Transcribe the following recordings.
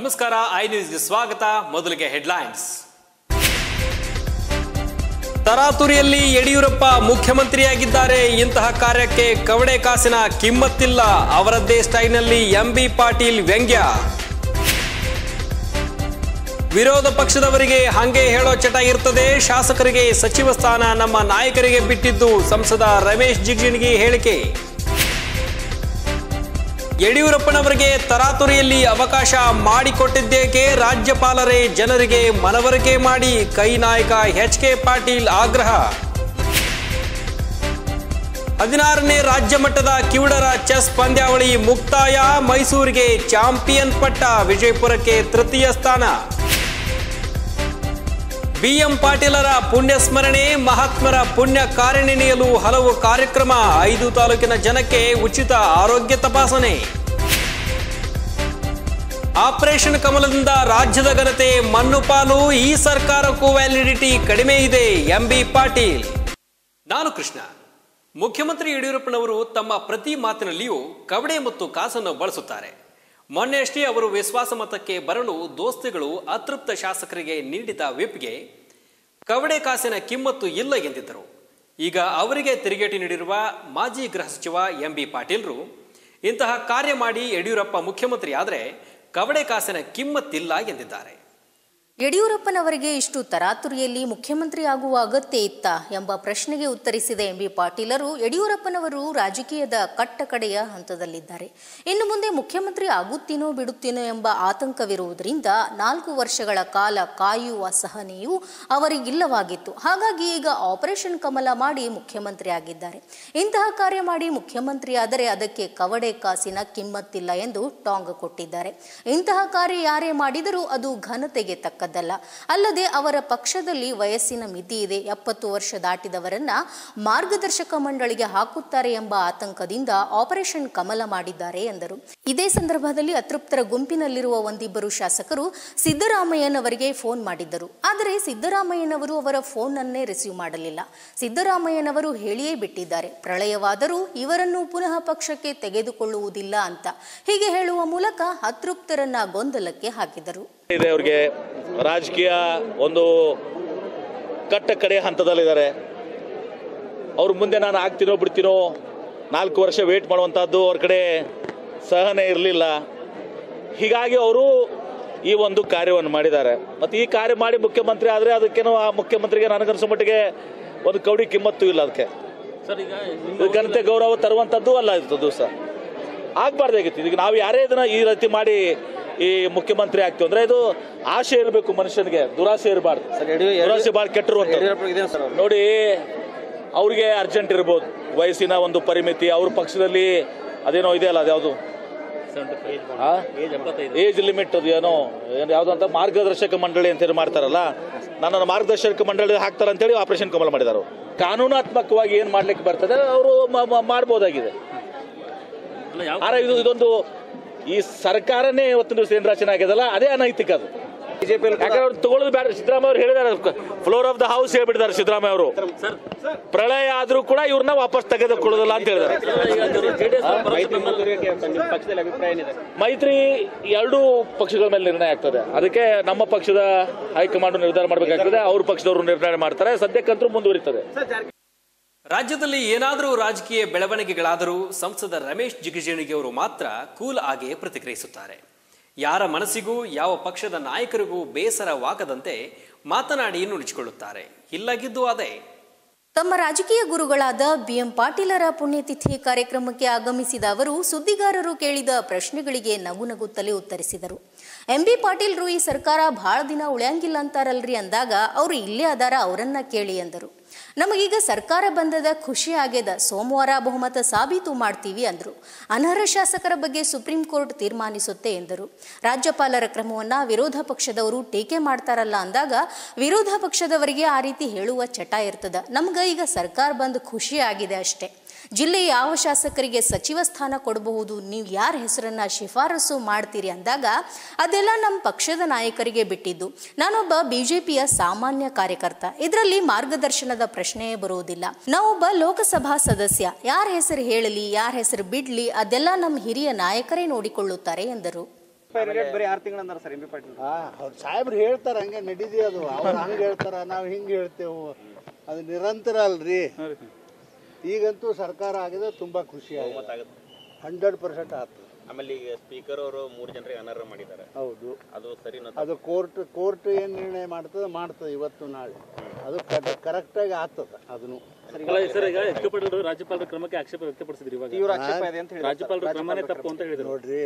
ನಮಸ್ಕಾರ ಐ ನ್ಯೂಸ್ಗೆ ಸ್ವಾಗತ ಮೊದಲಿಗೆ ಹೆಡ್ಲೈನ್ಸ್ ತರಾತುರಿಯಲ್ಲಿ ಯಡಿಯೂರಪ್ಪ ಮುಖ್ಯಮಂತ್ರಿಯಾಗಿದ್ದಾರೆ ಇಂತಹ ಕಾರ್ಯಕ್ಕೆ ಕವಡೆ ಕಾಸಿನ ಕಿಮ್ಮತ್ತಿಲ್ಲ ಅವರದ್ದೇ ಸ್ಟೈಲ್ನಲ್ಲಿ ಎಂಬಿ ಪಾಟೀಲ್ ವ್ಯಂಗ್ಯ ವಿರೋಧ ಪಕ್ಷದವರಿಗೆ ಹಂಗೆ ಹೇಳೋ ಚಟ ಇರ್ತದೆ ಶಾಸಕರಿಗೆ ಸಚಿವ ಸ್ಥಾನ ನಮ್ಮ ನಾಯಕರಿಗೆ ಬಿಟ್ಟಿದ್ದು ಸಂಸದ ರಮೇಶ್ ಜಿಗಜಿಣಗಿ ಹೇಳಿಕೆ ಯಡಿಯೂರಪ್ಪನವರಿಗೆ ತರಾತುರಿಯಲ್ಲಿ ಅವಕಾಶ ಮಾಡಿಕೊಟ್ಟಿದ್ದೇಕೆ ರಾಜ್ಯಪಾಲರೇ ಜನರಿಗೆ ಮನವರಿಕೆ ಮಾಡಿ ಕೈ ನಾಯಕ ಎಚ್ ಕೆ ಪಾಟೀಲ್ ಆಗ್ರಹ ಹದಿನಾರನೇ ರಾಜ್ಯ ಮಟ್ಟದ ಕಿವುಡರ ಚೆಸ್ ಪಂದ್ಯಾವಳಿ ಮುಕ್ತಾಯ ಮೈಸೂರಿಗೆ ಚಾಂಪಿಯನ್ ಪಟ್ಟ ವಿಜಯಪುರಕ್ಕೆ ತೃತೀಯ ಸ್ಥಾನ ಬಿಎಂ ಪಾಟೀಲರ ಪುಣ್ಯ ಸ್ಮರಣೆ ಮಹಾತ್ಮರ ಪುಣ್ಯ ಕಾರ್ಯನೆನೆಯಲು ಹಲವು ಕಾರ್ಯಕ್ರಮ ಐದು ತಾಲೂಕಿನ ಜನಕ್ಕೆ ಉಚಿತ ಆರೋಗ್ಯ ತಪಾಸಣೆ ಆಪರೇಷನ್ ಕಮಲದಿಂದ ರಾಜ್ಯದ ಘನತೆ ಮಣ್ಣು ಪಾಲು ಈ ಸರ್ಕಾರಕ್ಕೂ ವ್ಯಾಲಿಡಿಟಿ ಕಡಿಮೆ ಇದೆ ಎಂಬಿ ಪಾಟೀಲ್ ನಾನು ಕೃಷ್ಣ ಮುಖ್ಯಮಂತ್ರಿ ಯಡಿಯೂರಪ್ಪನವರು ತಮ್ಮ ಪ್ರತಿ ಮಾತಿನಲ್ಲಿಯೂ ಕವಡೆ ಮತ್ತು ಕಾಸನ್ನು ಬಳಸುತ್ತಾರೆ ಮೊನ್ನೆಯಷ್ಟೇ ಅವರು ವಿಶ್ವಾಸ ಮತಕ್ಕೆ ಬರಲು ದೋಸ್ತಿಗಳು ಅತೃಪ್ತ ಶಾಸಕರಿಗೆ ನೀಡಿದ ವಿಪ್ಗೆ ಕವಡೆ ಕಾಸಿನ ಕಿಮ್ಮತ್ತು ಇಲ್ಲ ಎಂದಿದ್ದರು ಈಗ ಅವರಿಗೆ ತಿರುಗೇಟು ನೀಡಿರುವ ಮಾಜಿ ಗೃಹ ಸಚಿವ ಎಂ ಬಿ ಪಾಟೀಲ್ರು ಇಂತಹ ಕಾರ್ಯ ಮಾಡಿ ಯಡಿಯೂರಪ್ಪ ಮುಖ್ಯಮಂತ್ರಿ ಆದರೆ ಕವಡೆ ಕಾಸಿನ ಕಿಮ್ಮತ್ತಿಲ್ಲ ಎಂದಿದ್ದಾರೆ ಯಡಿಯೂರಪ್ಪನವರಿಗೆ ಇಷ್ಟು ತರಾತುರಿಯಲ್ಲಿ ಮುಖ್ಯಮಂತ್ರಿ ಆಗುವ ಅಗತ್ಯ ಇತ್ತ ಎಂಬ ಪ್ರಶ್ನೆಗೆ ಉತ್ತರಿಸಿದ ಎಂಬಿ ಪಾಟೀಲರು ಯಡಿಯೂರಪ್ಪನವರು ರಾಜಕೀಯದ ಕಟ್ಟ ಕಡೆಯ ಹಂತದಲ್ಲಿದ್ದಾರೆ ಇನ್ನು ಮುಂದೆ ಮುಖ್ಯಮಂತ್ರಿ ಆಗುತ್ತೀನೋ ಬಿಡುತ್ತೀನೋ ಎಂಬ ಆತಂಕವಿರುವುದರಿಂದ ನಾಲ್ಕು ವರ್ಷಗಳ ಕಾಲ ಕಾಯುವ ಸಹನೆಯು ಅವರಿಗಿಲ್ಲವಾಗಿತ್ತು ಹಾಗಾಗಿ ಈಗ ಆಪರೇಷನ್ ಕಮಲ ಮಾಡಿ ಮುಖ್ಯಮಂತ್ರಿ ಆಗಿದ್ದಾರೆ ಇಂತಹ ಕಾರ್ಯ ಮಾಡಿ ಮುಖ್ಯಮಂತ್ರಿ ಆದರೆ ಅದಕ್ಕೆ ಕವಡೆ ಕಾಸಿನ ಕಿಮ್ಮತ್ತಿಲ್ಲ ಎಂದು ಟಾಂಗ್ ಕೊಟ್ಟಿದ್ದಾರೆ ಇಂತಹ ಕಾರ್ಯ ಯಾರೇ ಮಾಡಿದರೂ ಅದು ಘನತೆಗೆ ತಕ್ಕದ್ದಲ್ಲ ಅಲ್ಲದೆ ಅವರ ಪಕ್ಷದಲ್ಲಿ ವಯಸ್ಸಿನ ಮಿತಿ ಇದೆ ಎಪ್ಪತ್ತು ವರ್ಷ ದಾಟಿದವರನ್ನ ಮಾರ್ಗದರ್ಶಕ ಮಂಡಳಿಗೆ ಹಾಕುತ್ತಾರೆ ಎಂಬ ಆತಂಕದಿಂದ ಆಪರೇಷನ್ ಕಮಲ ಮಾಡಿದ್ದಾರೆ ಎಂದರು ಇದೇ ಸಂದರ್ಭದಲ್ಲಿ ಅತೃಪ್ತರ ಗುಂಪಿನಲ್ಲಿರುವ ಒಂದಿಬ್ಬರು ಶಾಸಕರು ಸಿದ್ದರಾಮಯ್ಯನವರಿಗೆ ಫೋನ್ ಮಾಡಿದ್ದರು ಆದರೆ ಸಿದ್ದರಾಮಯ್ಯನವರು ಅವರ ಫೋನ್ ಅನ್ನೇ ರಿಸೀವ್ ಮಾಡಲಿಲ್ಲ ಸಿದ್ದರಾಮಯ್ಯನವರು ಹೇಳಿಯೇ ಬಿಟ್ಟಿದ್ದಾರೆ ಪ್ರಳಯವಾದರೂ ಇವರನ್ನು ಪುನಃ ಪಕ್ಷಕ್ಕೆ ತೆಗೆದುಕೊಳ್ಳುವುದಿಲ್ಲ ಅಂತ ಹೀಗೆ ಹೇಳುವ ಮೂಲಕ ಅತೃಪ್ತರನ್ನ ಗೊಂದಲಕ್ಕೆ ಹಾಕಿದರು ಇದೆ ಅವ್ರಿಗೆ ರಾಜಕೀಯ ಒಂದು ಕಟ್ಟ ಕಡೆ ಹಂತದಲ್ಲಿದ್ದಾರೆ ಅವ್ರ ಮುಂದೆ ನಾನು ಆಗ್ತೀನೋ ಬಿಡ್ತೀನೋ ನಾಲ್ಕು ವರ್ಷ ವೇಟ್ ಮಾಡುವಂಥದ್ದು ಅವ್ರ ಕಡೆ ಸಹನೆ ಇರಲಿಲ್ಲ ಹೀಗಾಗಿ ಅವರು ಈ ಒಂದು ಕಾರ್ಯವನ್ನು ಮಾಡಿದ್ದಾರೆ ಮತ್ತು ಈ ಕಾರ್ಯ ಮಾಡಿ ಮುಖ್ಯಮಂತ್ರಿ ಆದರೆ ಅದಕ್ಕೇನೋ ಆ ಮುಖ್ಯಮಂತ್ರಿಗೆ ನನಗನ್ಸೋ ಮಟ್ಟಿಗೆ ಒಂದು ಕೌಡಿ ಕಿಮ್ಮತ್ತು ಇಲ್ಲ ಅದಕ್ಕೆ ಇದು ಘನತೆ ಗೌರವ ತರುವಂಥದ್ದು ಅಲ್ಲ ಇದು ದಿವಸ ಆಗ್ಬಾರ್ದಾಗಿತ್ತು ಈಗ ನಾವು ಯಾರೇ ಇದನ್ನ ಈ ರೀತಿ ಮಾಡಿ ಈ ಮುಖ್ಯಮಂತ್ರಿ ಆಗ್ತೀವಿ ಅಂದ್ರೆ ಇದು ಆಸೆ ಇರಬೇಕು ಮನುಷ್ಯನಿಗೆ ದುರಾಸೆ ಇರಬಾರ್ದು ಸರ್, ಯಡಿಯೂ- ಯಡಿಯೂ- ದುರಾಸೆ ಭಾಳ ಕೆಟ್ಟಿರುವಂತ ಯಡಿಯೂರಪ್ಪ ಇದೇನು ಸರ್ ಅವ್ರು ನೋಡಿ ಅವ್ರಿಗೆ ಅರ್ಜೆಂಟ್ ಇರ್ಬೋದು ವಯಸ್ಸಿನ ಒಂದು ಪರಿಮಿತಿ ಅವ್ರ ಪಕ್ಷದಲ್ಲಿ ಅದೇನೋ ಇದೆ ಅಲ್ಲ ಅದ್ಯಾವುದು ಏಜ್ ಲಿಮಿಟ್ ಅದು ಏನೋ ಏನು ಯಾವ್ದು ಅಂತ ಮಾರ್ಗದರ್ಶಕ ಮಂಡಳಿ ಅಂತ ಹೇಳಿ ಮಾಡ್ತಾರಲ್ಲ ನನ್ನನ್ನು ಮಾರ್ಗದರ್ಶಕ ಮಂಡಳಿ ಹಾಕ್ತಾರೆ ಅಂತೇಳಿ ಆಪರೇಷನ್ ಕಮಲ ಮಾಡಿದ್ದಾರೆ ಅವ್ರು. ಕಾನೂನಾತ್ಮಕವಾಗಿ ಏನ್ ಮಾಡ್ಲಿಕ್ಕೆ ಬರ್ತದೆ ಅವರು ಮಾಡ್ಬೋದಾಗಿದೆ ಆದ್ರೆ ಇದು ಇದೊಂದು ಈ ಸರ್ಕಾರನೇ ಇವತ್ತಿನ ದಿವಸ ಏನ್ ರಚನೆ ಆಗ್ಯದಲ್ಲ ಅದೇ ಅನೈತಿಕ ಅದು ಬಿಜೆಪಿ ಯಾಕಂದ್ರೆ ಅವ್ರು ತಗೊಳ್ಳೋದು ಬೇಡ ಸಿದ್ದರಾಮಯ್ಯ ಅವರು ಹೇಳಿದ್ದಾರೆ ಫ್ಲೋರ್ ಆಫ್ ದ ಹೌಸ್ ಹೇಳ್ಬಿಟ್ಟಿದ್ದಾರೆ ಸಿದ್ದರಾಮಯ್ಯ ಅವರು ಪ್ರಳಯ ಆದ್ರೂ ಕೂಡ ಇವ್ರನ್ನ ವಾಪಸ್ ತೆಗೆದುಕೊಳ್ಳೋದಿಲ್ಲ ಅಂತ ಹೇಳಿದ್ದಾರೆ ನಿಮ್ಮ ಪಕ್ಷದಲ್ಲಿ ಅಭಿಪ್ರಾಯ ಏನಿದೆ ಮೈತ್ರಿ ಎರಡೂ ಪಕ್ಷಗಳ ಮೇಲೆ ನಿರ್ಣಯ ಆಗ್ತದೆ ಅದಕ್ಕೆ ನಮ್ಮ ಪಕ್ಷದ ಹೈಕಮಾಂಡ್ ನಿರ್ಧಾರ ಮಾಡಬೇಕಾಗ್ತದೆ ಅವ್ರ ಪಕ್ಷದವರು ನಿರ್ಣಯ ಮಾಡ್ತಾರೆ ಸದ್ಯಕ್ಕಂತೂ ಮುಂದುವರಿತದೆ ರಾಜ್ಯದಲ್ಲಿ ಏನಾದರೂ ರಾಜಕೀಯ ಬೆಳವಣಿಗೆಗಳಾದರೂ ಸಂಸದ ರಮೇಶ್ ಜಿಗಜಿಣಗಿ ಅವರು ಮಾತ್ರ ಕೂಲ್ ಆಗೇ ಪ್ರತಿಕ್ರಿಯಿಸುತ್ತಾರೆ ಯಾರ ಮನಸ್ಸಿಗೂ ಯಾವ ಪಕ್ಷದ ನಾಯಕರಿಗೂ ಬೇಸರವಾಗದಂತೆ ಮಾತನಾಡಿ ನುಡಿಸಿಕೊಳ್ಳುತ್ತಾರೆ ಇಲ್ಲಾಗಿದ್ದು ಅದೇ ತಮ್ಮ ರಾಜಕೀಯ ಗುರುಗಳಾದ ಬಿಎಂ ಪಾಟೀಲರ ಪುಣ್ಯತಿಥಿ ಕಾರ್ಯಕ್ರಮಕ್ಕೆ ಆಗಮಿಸಿದ ಅವರು ಸುದ್ದಿಗಾರರು ಕೇಳಿದ ಪ್ರಶ್ನೆಗಳಿಗೆ ನಗು ನಗುತ್ತಲೇ ಉತ್ತರಿಸಿದರು ಎಂಬಿ ಪಾಟೀಲ್ರು ಈ ಸರ್ಕಾರ ಬಹಳ ದಿನ ಉಳಿಯಂಗಿಲ್ಲ ಅಂತಾರಲ್ರಿ ಅಂದಾಗ ಅವರು ಇಲ್ಲೇ ಅದಾರ ಅವರನ್ನ ಕೇಳಿ ಎಂದರು ನಮಗೀಗ ಸರ್ಕಾರ ಬಂದದ ಖುಷಿ ಆಗ್ಯದ ಸೋಮವಾರ ಬಹುಮತ ಸಾಬೀತು ಮಾಡ್ತೀವಿ ಅಂದರು ಅನರ್ಹ ಶಾಸಕರ ಬಗ್ಗೆ ಸುಪ್ರೀಂ ಕೋರ್ಟ್ ತೀರ್ಮಾನಿಸುತ್ತೆ ಎಂದರು ರಾಜ್ಯಪಾಲರ ಕ್ರಮವನ್ನ ವಿರೋಧ ಪಕ್ಷದವರು ಟೀಕೆ ಮಾಡ್ತಾರಲ್ಲ ಅಂದಾಗ ವಿರೋಧ ಪಕ್ಷದವರಿಗೆ ಆ ರೀತಿ ಹೇಳುವ ಚಟ ಇರ್ತದ ನಮ್ಗ ಈಗ ಸರ್ಕಾರ ಬಂದು ಖುಷಿ ಆಗಿದೆ ಅಷ್ಟೇ ಜಿಲ್ಲೆಯ ಯಾವ ಶಾಸಕರಿಗೆ ಸಚಿವ ಸ್ಥಾನ ಕೊಡಬಹುದು ನೀವು ಯಾರ ಹೆಸರನ್ನ ಶಿಫಾರಸು ಮಾಡ್ತೀರಿ ಅಂದಾಗ ಅದೆಲ್ಲ ನಮ್ಮ ಪಕ್ಷದ ನಾಯಕರಿಗೆ ಬಿಟ್ಟಿದ್ದು ನಾನೊಬ್ಬ ಬಿಜೆಪಿಯ ಸಾಮಾನ್ಯ ಕಾರ್ಯಕರ್ತ ಇದರಲ್ಲಿ ಮಾರ್ಗದರ್ಶನದ ಪ್ರಶ್ನೆಯೇ ಬರುವುದಿಲ್ಲ ನಾವೊಬ್ಬ ಲೋಕಸಭಾ ಸದಸ್ಯ ಯಾರ ಹೆಸರು ಹೇಳಲಿ ಯಾರ ಹೆಸರು ಬಿಡ್ಲಿ ಅದೆಲ್ಲ ನಮ್ಮ ಹಿರಿಯ ನಾಯಕರೇ ನೋಡಿಕೊಳ್ಳುತ್ತಾರೆ ಎಂದರು ಎಕ್ಸ್ಪೈರಿ ಡೇಟ್ ಬರೀ ಆರು ತಿಂಗಳು ಅಂದಾರ ಸರ್ ಎಂ ಬಿ ಪಾಟೀಲ್ ಆ ಅವ್ರು ಸಾಹೇಬ್ರು ಹೇಳ್ತಾರೆ ಹಂಗೆ ನಡೀದಿ ಅದು ಅವ್ರು ಹಂಗೆ ಹೇಳ್ತಾರ ನಾವು ಹಿಂಗೆ ಹೇಳ್ತೇವೆ ಅದು ನಿರಂತರ ಅಲ್ರಿ ಈಗಂತೂ ಸರ್ಕಾರ ಆಗಿದೆ ತುಂಬ ಖುಷಿ ಆಗಿದೆ ಹಂಡ್ರೆಡ್ ಪರ್ಸೆಂಟ್ ಆಯ್ತು ಆಮೇಲೆ ಈಗ ಸ್ಪೀಕರ್ ಅವರು ಮೂರು ಜನರಿಗೆ ಅನರ್ಹ ಮಾಡಿದ್ದಾರೆ ಹೌದು ಅದು ಸರಿ ಅದು ಕೋರ್ಟ್ ಕೋರ್ಟ್ ಏನು ನಿರ್ಣಯ ಮಾಡ್ತದೆ ಮಾಡ್ತದೆ ಇವತ್ತು ನಾಳೆ ಅದು ಕರೆಕ್ಟಾಗಿ ಆಗ್ತದೆ ಅದನ್ನು ಸರ್ ಈಗ ಎಚ್ ಕೆ ಪಾಟೀಲ್ ರಾಜ್ಯಪಾಲರ ಕ್ರಮಕ್ಕೆ ಆಕ್ಷೇಪ ವ್ಯಕ್ತಪಡಿಸಿದ್ರು ಇವಾಗ ತೀವ್ರ ಆಕ್ಷೇಪ ಇದೆ ಅಂತ ಹೇಳಿ ರಾಜ್ಯಪಾಲರ ಕ್ರಮನೇ ತಪ್ಪು ಅಂತ ಹೇಳಿದ್ರು ನೋಡ್ರಿ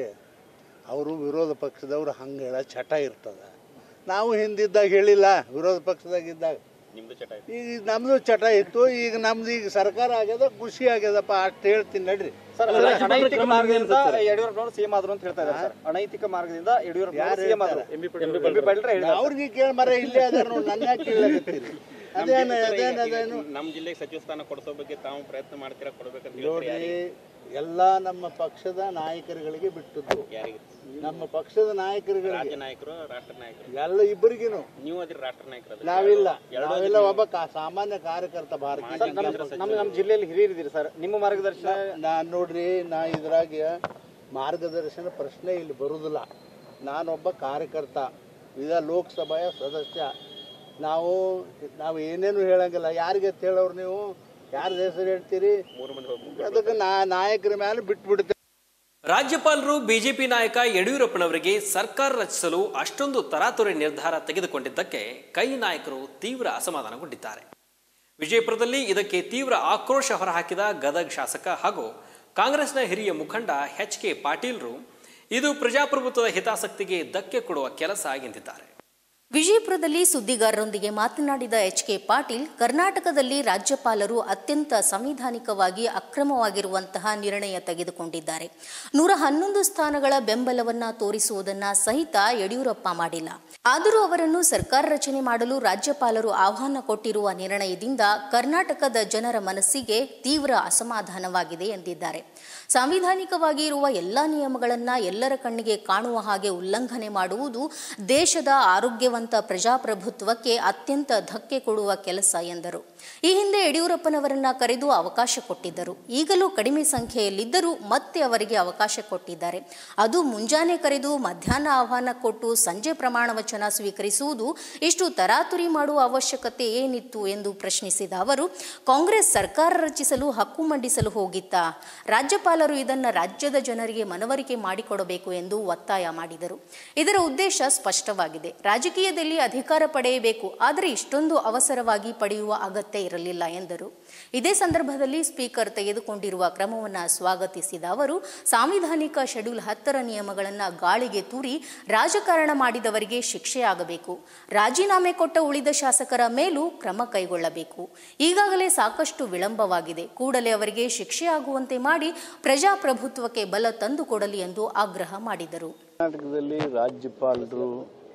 ಅವರು ವಿರೋಧ ಪಕ್ಷದವ್ರು ಹಂಗೆ ಹೇಳ ಚಟ ಇರ್ತದ ನಾವು ಹಿಂದಿದ್ದಾಗ ಹೇಳಿಲ್ಲ ವಿರೋಧ ಪಕ್ಷದಾಗ ಇದ್ದಾಗ ನಿಮ್ದು ಚಟ ಇದೆ ಈಗ ನಮ್ದು ಚಟ ಇತ್ತು ಈಗ ನಮ್ದು ಈಗ ಸರ್ಕಾರ ಆಗ್ಯದ ಖುಷಿ ಆಗ್ಯದಪ್ಪ ಅಷ್ಟು ಹೇಳ್ತೀನಿ ನಡ್ರಿ ಸರ್ ಅನೈತಿಕ ಮಾರ್ಗದಿಂದ ಯಡಿಯೂರಪ್ಪನವರು ಸಿಎಂ ಆದ್ರು ಅಂತ ಹೇಳ್ತಾ ಇದ್ದಾರೆ ಸರ್ ಅನೈತಿಕ ಮಾರ್ಗದಿಂದ ಯಡಿಯೂರಪ್ಪನವರು ಸಿಎಂ ಆದ್ರು ಎಂ ಬಿ ಪಾಟೀಲ್ ಹೇಳಿದ್ದಾರೆ ಅವ್ರಿಗೆ ಕೇಳಿ ಮರ ಇಲ್ಲೇ ಅದಾರ ನೋಡಿ ನನ್ನ ಯಾಕೆ ಕೇಳಕತ್ತೀರಿ ಅದೇನು ಅದೇನು ಅದೇನು ನಮ್ಮ ಜಿಲ್ಲೆಗೆ ಸಚಿವ ಸ್ಥಾನ ಕೊಡಿಸೋ ಬಗ್ಗೆ ತಾವು ಪ್ರಯತ್ನ ಮಾಡ್ತೀರಾ ಕೊಡ್ಬೇಕಂತ ಹೇಳ್ತೀರಿ ನೋಡ್ರಿ ಎಲ್ಲ ನಮ್ಮ ಪಕ್ಷದ ನಾಯಕರುಗಳಿಗೆ ಬಿಟ್ಟದ್ದು ಯಾರಿಗೆ ನಮ್ಮ ಪಕ್ಷದ ನಾಯಕರುಗಳಿಗೆ ರಾಜ್ಯ ನಾಯಕರು ರಾಷ್ಟ್ರ ನಾಯಕರು ಎಲ್ಲ ಇಬ್ಬರಿಗಿನು ನೀವು ಅದ್ರಿ ರಾಷ್ಟ್ರ ನಾಯಕರು ನಾವಿಲ್ಲ ನಾವೆಲ್ಲ ಒಬ್ಬ ಕಾ- ಸಾಮಾನ್ಯ ಕಾರ್ಯಕರ್ತ ಭಾರತೀಯ ಸರ್ ನಮ್ಮ ನಮ್ಮ ನಮ್ಮ ಜಿಲ್ಲೆಯಲ್ಲಿ ಹಿರಿಯರಿದ್ದೀರಿ ಸರ್ ನಿಮ್ಮ ಮಾರ್ಗದರ್ಶನ ನಾನು ನೋಡ್ರಿ ನಾ ಇದ್ರಾಗ ಮಾರ್ಗದರ್ಶನ ಪ್ರಶ್ನೆ ಇಲ್ಲಿ ಬರುವುದಿಲ್ಲ ನಾನೊಬ್ಬ ಕಾರ್ಯಕರ್ತ ಇದ ಲೋಕಸಭೆಯ ಸದಸ್ಯ ನಾವು ನಾವು ಏನೇನು ಹೇಳಂಗಿಲ್ಲ ಯಾರಿಗೆ ಹೇಳೋರು ನೀವು ಯಾರ ಹೆಸರು ಹೇಳ್ತೀರಿ ಅದಕ್ಕೆ ನಾ ನಾಯಕರ ಮೇಲೆ ಬಿಟ್ಬಿಡ್ತೇವೆ ರಾಜ್ಯಪಾಲರು ಬಿಜೆಪಿ ನಾಯಕ ಯಡಿಯೂರಪ್ಪನವರಿಗೆ ಸರ್ಕಾರ ರಚಿಸಲು ಅಷ್ಟೊಂದು ತರಾತುರಿ ನಿರ್ಧಾರ ತೆಗೆದುಕೊಂಡಿದ್ದಕ್ಕೆ ಕೈ ನಾಯಕರು ತೀವ್ರ ಅಸಮಾಧಾನಗೊಂಡಿದ್ದಾರೆ ವಿಜಯಪುರದಲ್ಲಿ ಇದಕ್ಕೆ ತೀವ್ರ ಆಕ್ರೋಶ ಹೊರಹಾಕಿದ ಗದಗ್ ಶಾಸಕ ಹಾಗೂ ಕಾಂಗ್ರೆಸ್ನ ಹಿರಿಯ ಮುಖಂಡ ಎಚ್ ಕೆ ಪಾಟೀಲ್ರು ಇದು ಪ್ರಜಾಪ್ರಭುತ್ವದ ಹಿತಾಸಕ್ತಿಗೆ ಧಕ್ಕೆ ಕೊಡುವ ಕೆಲಸ ಎಂದಿದ್ದಾರೆ ವಿಜಯಪುರದಲ್ಲಿ ಸುದ್ದಿಗಾರರೊಂದಿಗೆ ಮಾತನಾಡಿದ ಎಚ್ ಕೆ ಪಾಟೀಲ್ ಕರ್ನಾಟಕದಲ್ಲಿ ರಾಜ್ಯಪಾಲರು ಅತ್ಯಂತ ಸಂವಿಧಾನಿಕವಾಗಿ ಅಕ್ರಮವಾಗಿರುವಂತಹ ನಿರ್ಣಯ ತೆಗೆದುಕೊಂಡಿದ್ದಾರೆ ನೂರ ಹನ್ನೊಂದು ಸ್ಥಾನಗಳ ಬೆಂಬಲವನ್ನ ತೋರಿಸುವುದನ್ನ ಸಹಿತ ಯಡಿಯೂರಪ್ಪ ಮಾಡಿಲ್ಲ ಆದರೂ ಅವರನ್ನು ಸರ್ಕಾರ ರಚನೆ ಮಾಡಲು ರಾಜ್ಯಪಾಲರು ಆಹ್ವಾನ ಕೊಟ್ಟಿರುವ ನಿರ್ಣಯದಿಂದ ಕರ್ನಾಟಕದ ಜನರ ಮನಸ್ಸಿಗೆ ತೀವ್ರ ಅಸಮಾಧಾನವಾಗಿದೆ ಎಂದಿದ್ದಾರೆ ಸಾಂವಿಧಾನಿಕವಾಗಿ ಇರುವ ಎಲ್ಲಾ ನಿಯಮಗಳನ್ನ ಎಲ್ಲರ ಕಣ್ಣಿಗೆ ಕಾಣುವ ಹಾಗೆ ಉಲ್ಲಂಘನೆ ಮಾಡುವುದು ದೇಶದ ಆರೋಗ್ಯವಂತ ಪ್ರಜಾಪ್ರಭುತ್ವಕ್ಕೆ ಅತ್ಯಂತ ಧಕ್ಕೆ ಕೊಡುವ ಕೆಲಸ ಎಂದರು ಈ ಹಿಂದೆ ಯಡಿಯೂರಪ್ಪನವರನ್ನ ಕರೆದು ಅವಕಾಶ ಕೊಟ್ಟಿದ್ದರು ಈಗಲೂ ಕಡಿಮೆ ಸಂಖ್ಯೆಯಲ್ಲಿದ್ದರೂ ಮತ್ತೆ ಅವರಿಗೆ ಅವಕಾಶ ಕೊಟ್ಟಿದ್ದಾರೆ ಅದು ಮುಂಜಾನೆ ಕರೆದು ಮಧ್ಯಾಹ್ನ ಆಹ್ವಾನ ಕೊಟ್ಟು ಸಂಜೆ ಪ್ರಮಾಣ ವಚನ ಸ್ವೀಕರಿಸುವುದು ಇಷ್ಟು ತರಾತುರಿ ಮಾಡುವ ಅವಶ್ಯಕತೆ ಏನಿತ್ತು ಎಂದು ಪ್ರಶ್ನಿಸಿದ ಅವರು ಕಾಂಗ್ರೆಸ್ ಸರ್ಕಾರ ರಚಿಸಲು ಹಕ್ಕು ಮಂಡಿಸಲು ಹೋಗಿತ್ತಾ ರಾಜ್ಯಪಾಲರು ಇದನ್ನ ರಾಜ್ಯದ ಜನರಿಗೆ ಮನವರಿಕೆ ಮಾಡಿಕೊಡಬೇಕು ಎಂದು ಒತ್ತಾಯ ಮಾಡಿದರು ಇದರ ಉದ್ದೇಶ ಸ್ಪಷ್ಟವಾಗಿದೆ ರಾಜಕೀಯದಲ್ಲಿ ಅಧಿಕಾರ ಪಡೆಯಬೇಕು ಆದರೆ ಇಷ್ಟೊಂದು ಅವಸರವಾಗಿ ಪಡೆಯುವ ಅಗತ್ಯ ಇರಲಿಲ್ಲ ಎಂದರು ಇದೇ ಸಂದರ್ಭದಲ್ಲಿ ಸ್ಪೀಕರ್ ತೆಗೆದುಕೊಂಡಿರುವ ಕ್ರಮವನ್ನು ಸ್ವಾಗತಿಸಿದ ಅವರು ಸಾಂವಿಧಾನಿಕ ಶೆಡ್ಯೂಲ್ ಹತ್ತರ ನಿಯಮಗಳನ್ನು ಗಾಳಿಗೆ ತೂರಿ ರಾಜಕಾರಣ ಮಾಡಿದವರಿಗೆ ಶಿಕ್ಷೆಯಾಗಬೇಕು ರಾಜೀನಾಮೆ ಕೊಟ್ಟ ಉಳಿದ ಶಾಸಕರ ಮೇಲೂ ಕ್ರಮ ಕೈಗೊಳ್ಳಬೇಕು ಈಗಾಗಲೇ ಸಾಕಷ್ಟು ವಿಳಂಬವಾಗಿದೆ ಕೂಡಲೇ ಅವರಿಗೆ ಶಿಕ್ಷೆಯಾಗುವಂತೆ ಮಾಡಿ ಪ್ರಜಾಪ್ರಭುತ್ವಕ್ಕೆ ಬಲ ತಂದುಕೊಡಲಿ ಎಂದು ಆಗ್ರಹ ಮಾಡಿದರು ಕರ್ನಾಟಕದಲ್ಲಿ ರಾಜ್ಯಪಾಲರು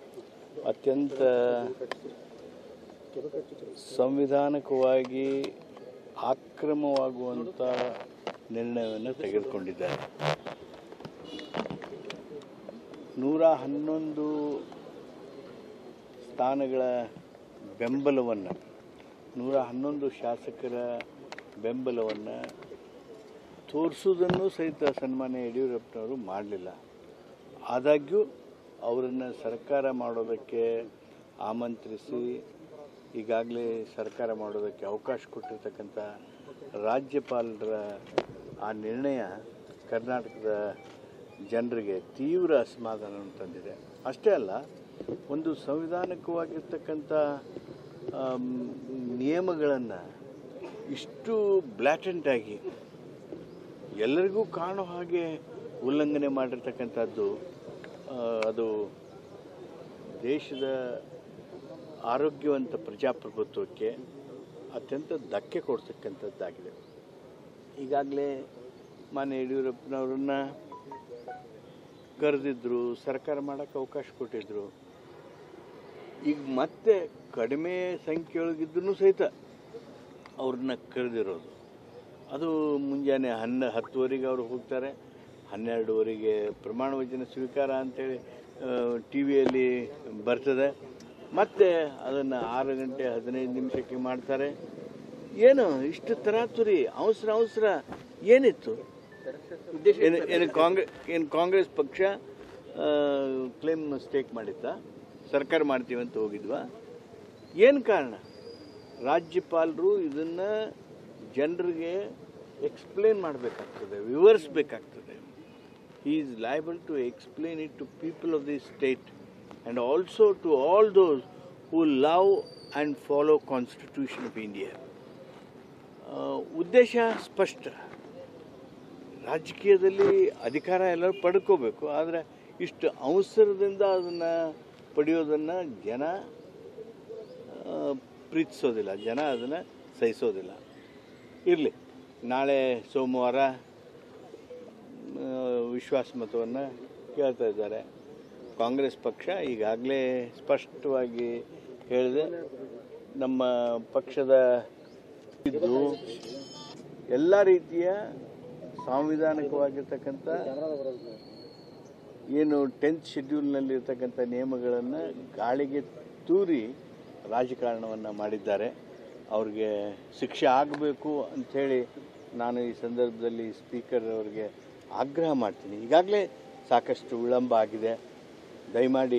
ಅತ್ಯಂತ ಸಂವಿಧಾನಿಕವಾಗಿ ಆಕ್ರಮವಾಗುವಂಥ ನಿರ್ಣಯವನ್ನು ತೆಗೆದುಕೊಂಡಿದ್ದಾರೆ ನೂರ ಹನ್ನೊಂದು ಸ್ಥಾನಗಳ ಬೆಂಬಲವನ್ನು ನೂರ ಹನ್ನೊಂದು ಶಾಸಕರ ಬೆಂಬಲವನ್ನು ತೋರಿಸುವುದನ್ನು ಸಹಿತ ಸನ್ಮಾನ್ಯ ಯಡಿಯೂರಪ್ಪನವರು ಮಾಡಲಿಲ್ಲ ಆದಾಗ್ಯೂ ಅವರನ್ನು ಸರ್ಕಾರ ಮಾಡೋದಕ್ಕೆ ಆಮಂತ್ರಿಸಿ ಈಗಾಗಲೇ ಸರ್ಕಾರ ಮಾಡೋದಕ್ಕೆ ಅವಕಾಶ ಕೊಟ್ಟಿರ್ತಕ್ಕಂಥ ರಾಜ್ಯಪಾಲರ ಆ ನಿರ್ಣಯ ಕರ್ನಾಟಕದ ಜನರಿಗೆ ತೀವ್ರ ಅಸಮಾಧಾನವನ್ನು ತಂದಿದೆ ಅಷ್ಟೇ ಅಲ್ಲ ಒಂದು ಸಂವಿಧಾನಿಕವಾಗಿರ್ತಕ್ಕಂಥ ನಿಯಮಗಳನ್ನು ಇಷ್ಟು ಬ್ಲ್ಯಾಟೆಂಟಾಗಿ ಎಲ್ಲರಿಗೂ ಕಾಣೋ ಹಾಗೆ ಉಲ್ಲಂಘನೆ ಮಾಡಿರ್ತಕ್ಕಂಥದ್ದು ಆ, ಅದು ದೇಶದ ಆರೋಗ್ಯವಂತ ಪ್ರಜಾಪ್ರಭುತ್ವಕ್ಕೆ ಅತ್ಯಂತ ಧಕ್ಕೆ ಕೊಡ್ತಕ್ಕಂಥದ್ದಾಗಿದೆ ಈಗಾಗಲೇ ಮಾನ್ಯ ಯಡಿಯೂರಪ್ಪನವ್ರನ್ನ ಕರೆದಿದ್ರು ಸರ್ಕಾರ ಮಾಡೋಕ್ಕೆ ಅವಕಾಶ ಕೊಟ್ಟಿದ್ರು ಈಗ ಮತ್ತೆ ಕಡಿಮೆ ಸಂಖ್ಯೆಯೊಳಗಿದ್ದೂ ಸಹಿತ ಅವ್ರನ್ನ ಕರೆದಿರೋದು ಅದು ಮುಂಜಾನೆ ಹನ್ನ ಹತ್ತುವರೆಗೆ ಅವರು ಹೋಗ್ತಾರೆ ಹನ್ನೆರಡುವರೆಗೆ ಪ್ರಮಾಣ ವಚನ ಸ್ವೀಕಾರ ಅಂತೇಳಿ ಟಿ ವಿಯಲ್ಲಿ ಬರ್ತದೆ ಮತ್ತೆ ಅದನ್ನು ಆರು ಗಂಟೆ ಹದಿನೈದು ನಿಮಿಷಕ್ಕೆ ಮಾಡ್ತಾರೆ ಏನು ಇಷ್ಟು ತರಾತುರಿ ಅವಸರ ಅವಸರ ಏನಿತ್ತು ಏನು ಏನು ಕಾಂಗ್ರೆಸ್ ಏನು ಕಾಂಗ್ರೆಸ್ ಪಕ್ಷ ಕ್ಲೇಮ್ ಸ್ಟೇಕ್ ಮಾಡಿದ್ದ ಸರ್ಕಾರ ಮಾಡ್ತೀವಿ ಅಂತ ಹೋಗಿದ್ವಾ ಏನು ಕಾರಣ ರಾಜ್ಯಪಾಲರು ಇದನ್ನು ಜನರಿಗೆ ಎಕ್ಸ್ಪ್ಲೇನ್ ಮಾಡಬೇಕಾಗ್ತದೆ ವಿವರಿಸಬೇಕಾಗ್ತದೆ he is liable to explain it to people of the state and also to all those who love and follow constitution of india ಆ, ಉದ್ದೇಶ ಸ್ಪಷ್ಟ ರಾಜಕೀಯದಲ್ಲಿ ಅಧಿಕಾರ ಎಲ್ಲರೂ ಪಡ್ಕೋಬೇಕು ಆದರೆ ಇಷ್ಟು ಅವಸರದಿಂದ ಅದನ್ನು ಪಡೆಯೋದನ್ನು ಜನ ಆ, ಪ್ರೀತಿಸೋದಿಲ್ಲ ಜನ ಅದನ್ನು ಸಹಿಸೋದಿಲ್ಲ ಇರಲಿ ನಾಳೆ ಸೋಮವಾರ ಆ, ವಿಶ್ವಾಸ ಮತವನ್ನು ಕೇಳ್ತಾ ಇದ್ದಾರೆ ಕಾಂಗ್ರೆಸ್ ಪಕ್ಷ ಈಗಾಗಲೇ ಸ್ಪಷ್ಟವಾಗಿ ಹೇಳಿದೆ ನಮ್ಮ ಪಕ್ಷದ ಇದ್ದು ಎಲ್ಲ ರೀತಿಯ ಸಾಂವಿಧಾನಿಕವಾಗಿರ್ತಕ್ಕಂಥ ಏನು ಟೆಂತ್ ಶೆಡ್ಯೂಲ್ನಲ್ಲಿರ್ತಕ್ಕಂಥ ನಿಯಮಗಳನ್ನು ಗಾಳಿಗೆ ತೂರಿ ರಾಜಕಾರಣವನ್ನು ಮಾಡಿದ್ದಾರೆ ಅವ್ರಿಗೆ ಶಿಕ್ಷೆ ಆಗಬೇಕು ಅಂಥೇಳಿ ನಾನು ಈ ಸಂದರ್ಭದಲ್ಲಿ ಸ್ಪೀಕರ್ ಅವರಿಗೆ ಆಗ್ರಹ ಮಾಡ್ತೀನಿ ಈಗಾಗಲೇ ಸಾಕಷ್ಟು ವಿಳಂಬ ಆಗಿದೆ ದಯಮಾಡಿ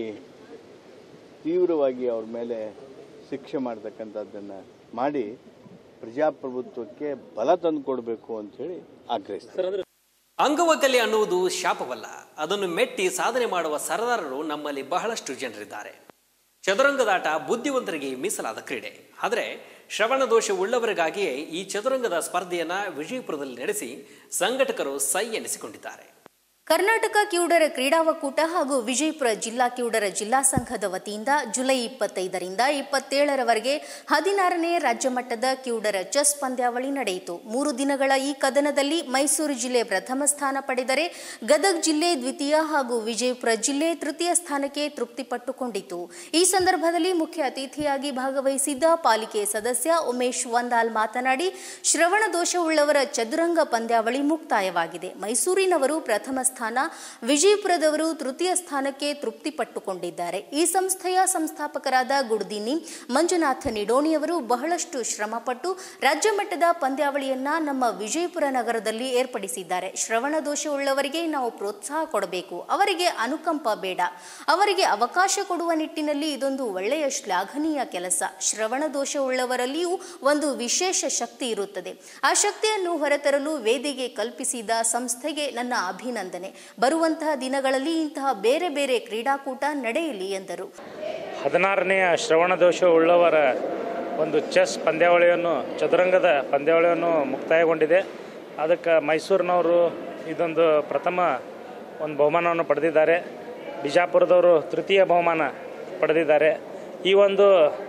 ತೀವ್ರವಾಗಿ ಅವ್ರ ಮೇಲೆ ಶಿಕ್ಷೆ ಮಾಡ್ತಕ್ಕಂಥದ್ದನ್ನು ಮಾಡಿ ಪ್ರಜಾಪ್ರಭುತ್ವಕ್ಕೆ ಬಲ ತಂದುಕೊಡ್ಬೇಕು ಅಂಥೇಳಿ ಆಗ್ರಹಿಸ್ತೀನಿ ಅಂಗವೈಕಲ್ಯ ಅನ್ನುವುದು ಶಾಪವಲ್ಲ ಅದನ್ನು ಮೆಟ್ಟಿ ಸಾಧನೆ ಮಾಡುವ ಸರದಾರರು ನಮ್ಮಲ್ಲಿ ಬಹಳಷ್ಟು ಜನರಿದ್ದಾರೆ ಚದುರಂಗದಾಟ ಬುದ್ಧಿವಂತರಿಗೆ ಮೀಸಲಾದ ಕ್ರೀಡೆ ಆದರೆ ಶ್ರವಣ ದೋಷ ಉಳ್ಳವರಿಗಾಗಿಯೇ ಈ ಚದುರಂಗದ ಸ್ಪರ್ಧೆಯನ್ನ ವಿಜಯಪುರದಲ್ಲಿ ನಡೆಸಿ ಸಂಘಟಕರು ಸೈ ಎನಿಸಿಕೊಂಡಿದ್ದಾರೆ ಕರ್ನಾಟಕ ಕ್ಯೂಡರ ಕ್ರೀಡಾ ಒಕ್ಕೂಟ ಹಾಗೂ ವಿಜಯಪುರ ಜಿಲ್ಲಾ ಕ್ಯೂಡರ ಜಿಲ್ಲಾ ಸಂಘದ ವತಿಯಿಂದ ಜುಲೈ ಇಪ್ಪತ್ತೈದರಿಂದ ಇಪ್ಪತ್ತೇಳರವರೆಗೆ ಹದಿನಾರನೇ ರಾಜ್ಯ ಮಟ್ಟದ ಕ್ಯೂಡರ ಚೆಸ್ ಪಂದ್ಯಾವಳಿ ನಡೆಯಿತು ಮೂರು ದಿನಗಳ ಈ ಕದನದಲ್ಲಿ ಮೈಸೂರು ಜಿಲ್ಲೆ ಪ್ರಥಮ ಸ್ಥಾನ ಪಡೆದರೆ ಗದಗ ಜಿಲ್ಲೆ ದ್ವಿತೀಯ ಹಾಗೂ ವಿಜಯಪುರ ಜಿಲ್ಲೆ ತೃತೀಯ ಸ್ಥಾನಕ್ಕೆ ತೃಪ್ತಿಪಟ್ಟುಕೊಂಡಿತು ಈ ಸಂದರ್ಭದಲ್ಲಿ ಮುಖ್ಯ ಅತಿಥಿಯಾಗಿ ಭಾಗವಹಿಸಿದ್ದ ಪಾಲಿಕೆ ಸದಸ್ಯ ಉಮೇಶ್ ವಂದಾಲ್ ಮಾತನಾಡಿ ಶ್ರವಣ ದೋಷವುಳ್ಳವರ ಚದುರಂಗ ಪಂದ್ಯಾವಳಿ ಮುಕ್ತಾಯವಾಗಿದೆ ಮೈಸೂರಿನವರು ಪ್ರಥಮ ಸ್ಥಾನ ವಿಜಯಪುರದವರು ತೃತೀಯ ಸ್ಥಾನಕ್ಕೆ ತೃಪ್ತಿಪಟ್ಟುಕೊಂಡಿದ್ದಾರೆ ಈ ಸಂಸ್ಥೆಯ ಸಂಸ್ಥಾಪಕರಾದ ಗುಡ್ದಿನಿ ಮಂಜುನಾಥ ನಿಡೋಣಿಯವರು ಬಹಳಷ್ಟು ಶ್ರಮಪಟ್ಟು ರಾಜ್ಯ ಮಟ್ಟದ ಪಂದ್ಯಾವಳಿಯನ್ನ ನಮ್ಮ ವಿಜಯಪುರ ನಗರದಲ್ಲಿ ಏರ್ಪಡಿಸಿದ್ದಾರೆ ಶ್ರವಣ ದೋಷವುಳ್ಳವರಿಗೆ ನಾವು ಪ್ರೋತ್ಸಾಹ ಕೊಡಬೇಕು ಅವರಿಗೆ ಅನುಕಂಪ ಬೇಡ ಅವರಿಗೆ ಅವಕಾಶ ಕೊಡುವ ನಿಟ್ಟಿನಲ್ಲಿ ಇದೊಂದು ಒಳ್ಳೆಯ ಶ್ಲಾಘನೀಯ ಕೆಲಸ ಶ್ರವಣ ದೋಷವುಳ್ಳವರಲ್ಲಿಯೂ ಒಂದು ವಿಶೇಷ ಶಕ್ತಿ ಇರುತ್ತದೆ ಆ ಶಕ್ತಿಯನ್ನು ಹೊರತರಲು ವೇದಿಕೆ ಕಲ್ಪಿಸಿದ ಸಂಸ್ಥೆಗೆ ನನ್ನ ಅಭಿನಂದನೆ ಬರುವಂತಹ ದಿನಗಳಲ್ಲಿ ಇಂತಹ ಬೇರೆ ಬೇರೆ ಕ್ರೀಡಾಕೂಟ ನಡೆಯಲಿ ಎಂದರು ಹದಿನಾರನೆಯ ಶ್ರವಣ ದೋಷ ಉಳ್ಳವರ ಒಂದು ಚೆಸ್ ಪಂದ್ಯಾವಳಿಯನ್ನು ಚದುರಂಗದ ಪಂದ್ಯಾವಳಿಯನ್ನು ಮುಕ್ತಾಯಗೊಂಡಿದೆ ಅದಕ್ಕೆ ಮೈಸೂರಿನವರು ಇದೊಂದು ಪ್ರಥಮ ಒಂದು ಬಹುಮಾನವನ್ನು ಪಡೆದಿದ್ದಾರೆ ಬಿಜಾಪುರದವರು ತೃತೀಯ ಬಹುಮಾನ ಪಡೆದಿದ್ದಾರೆ ಈ ಒಂದು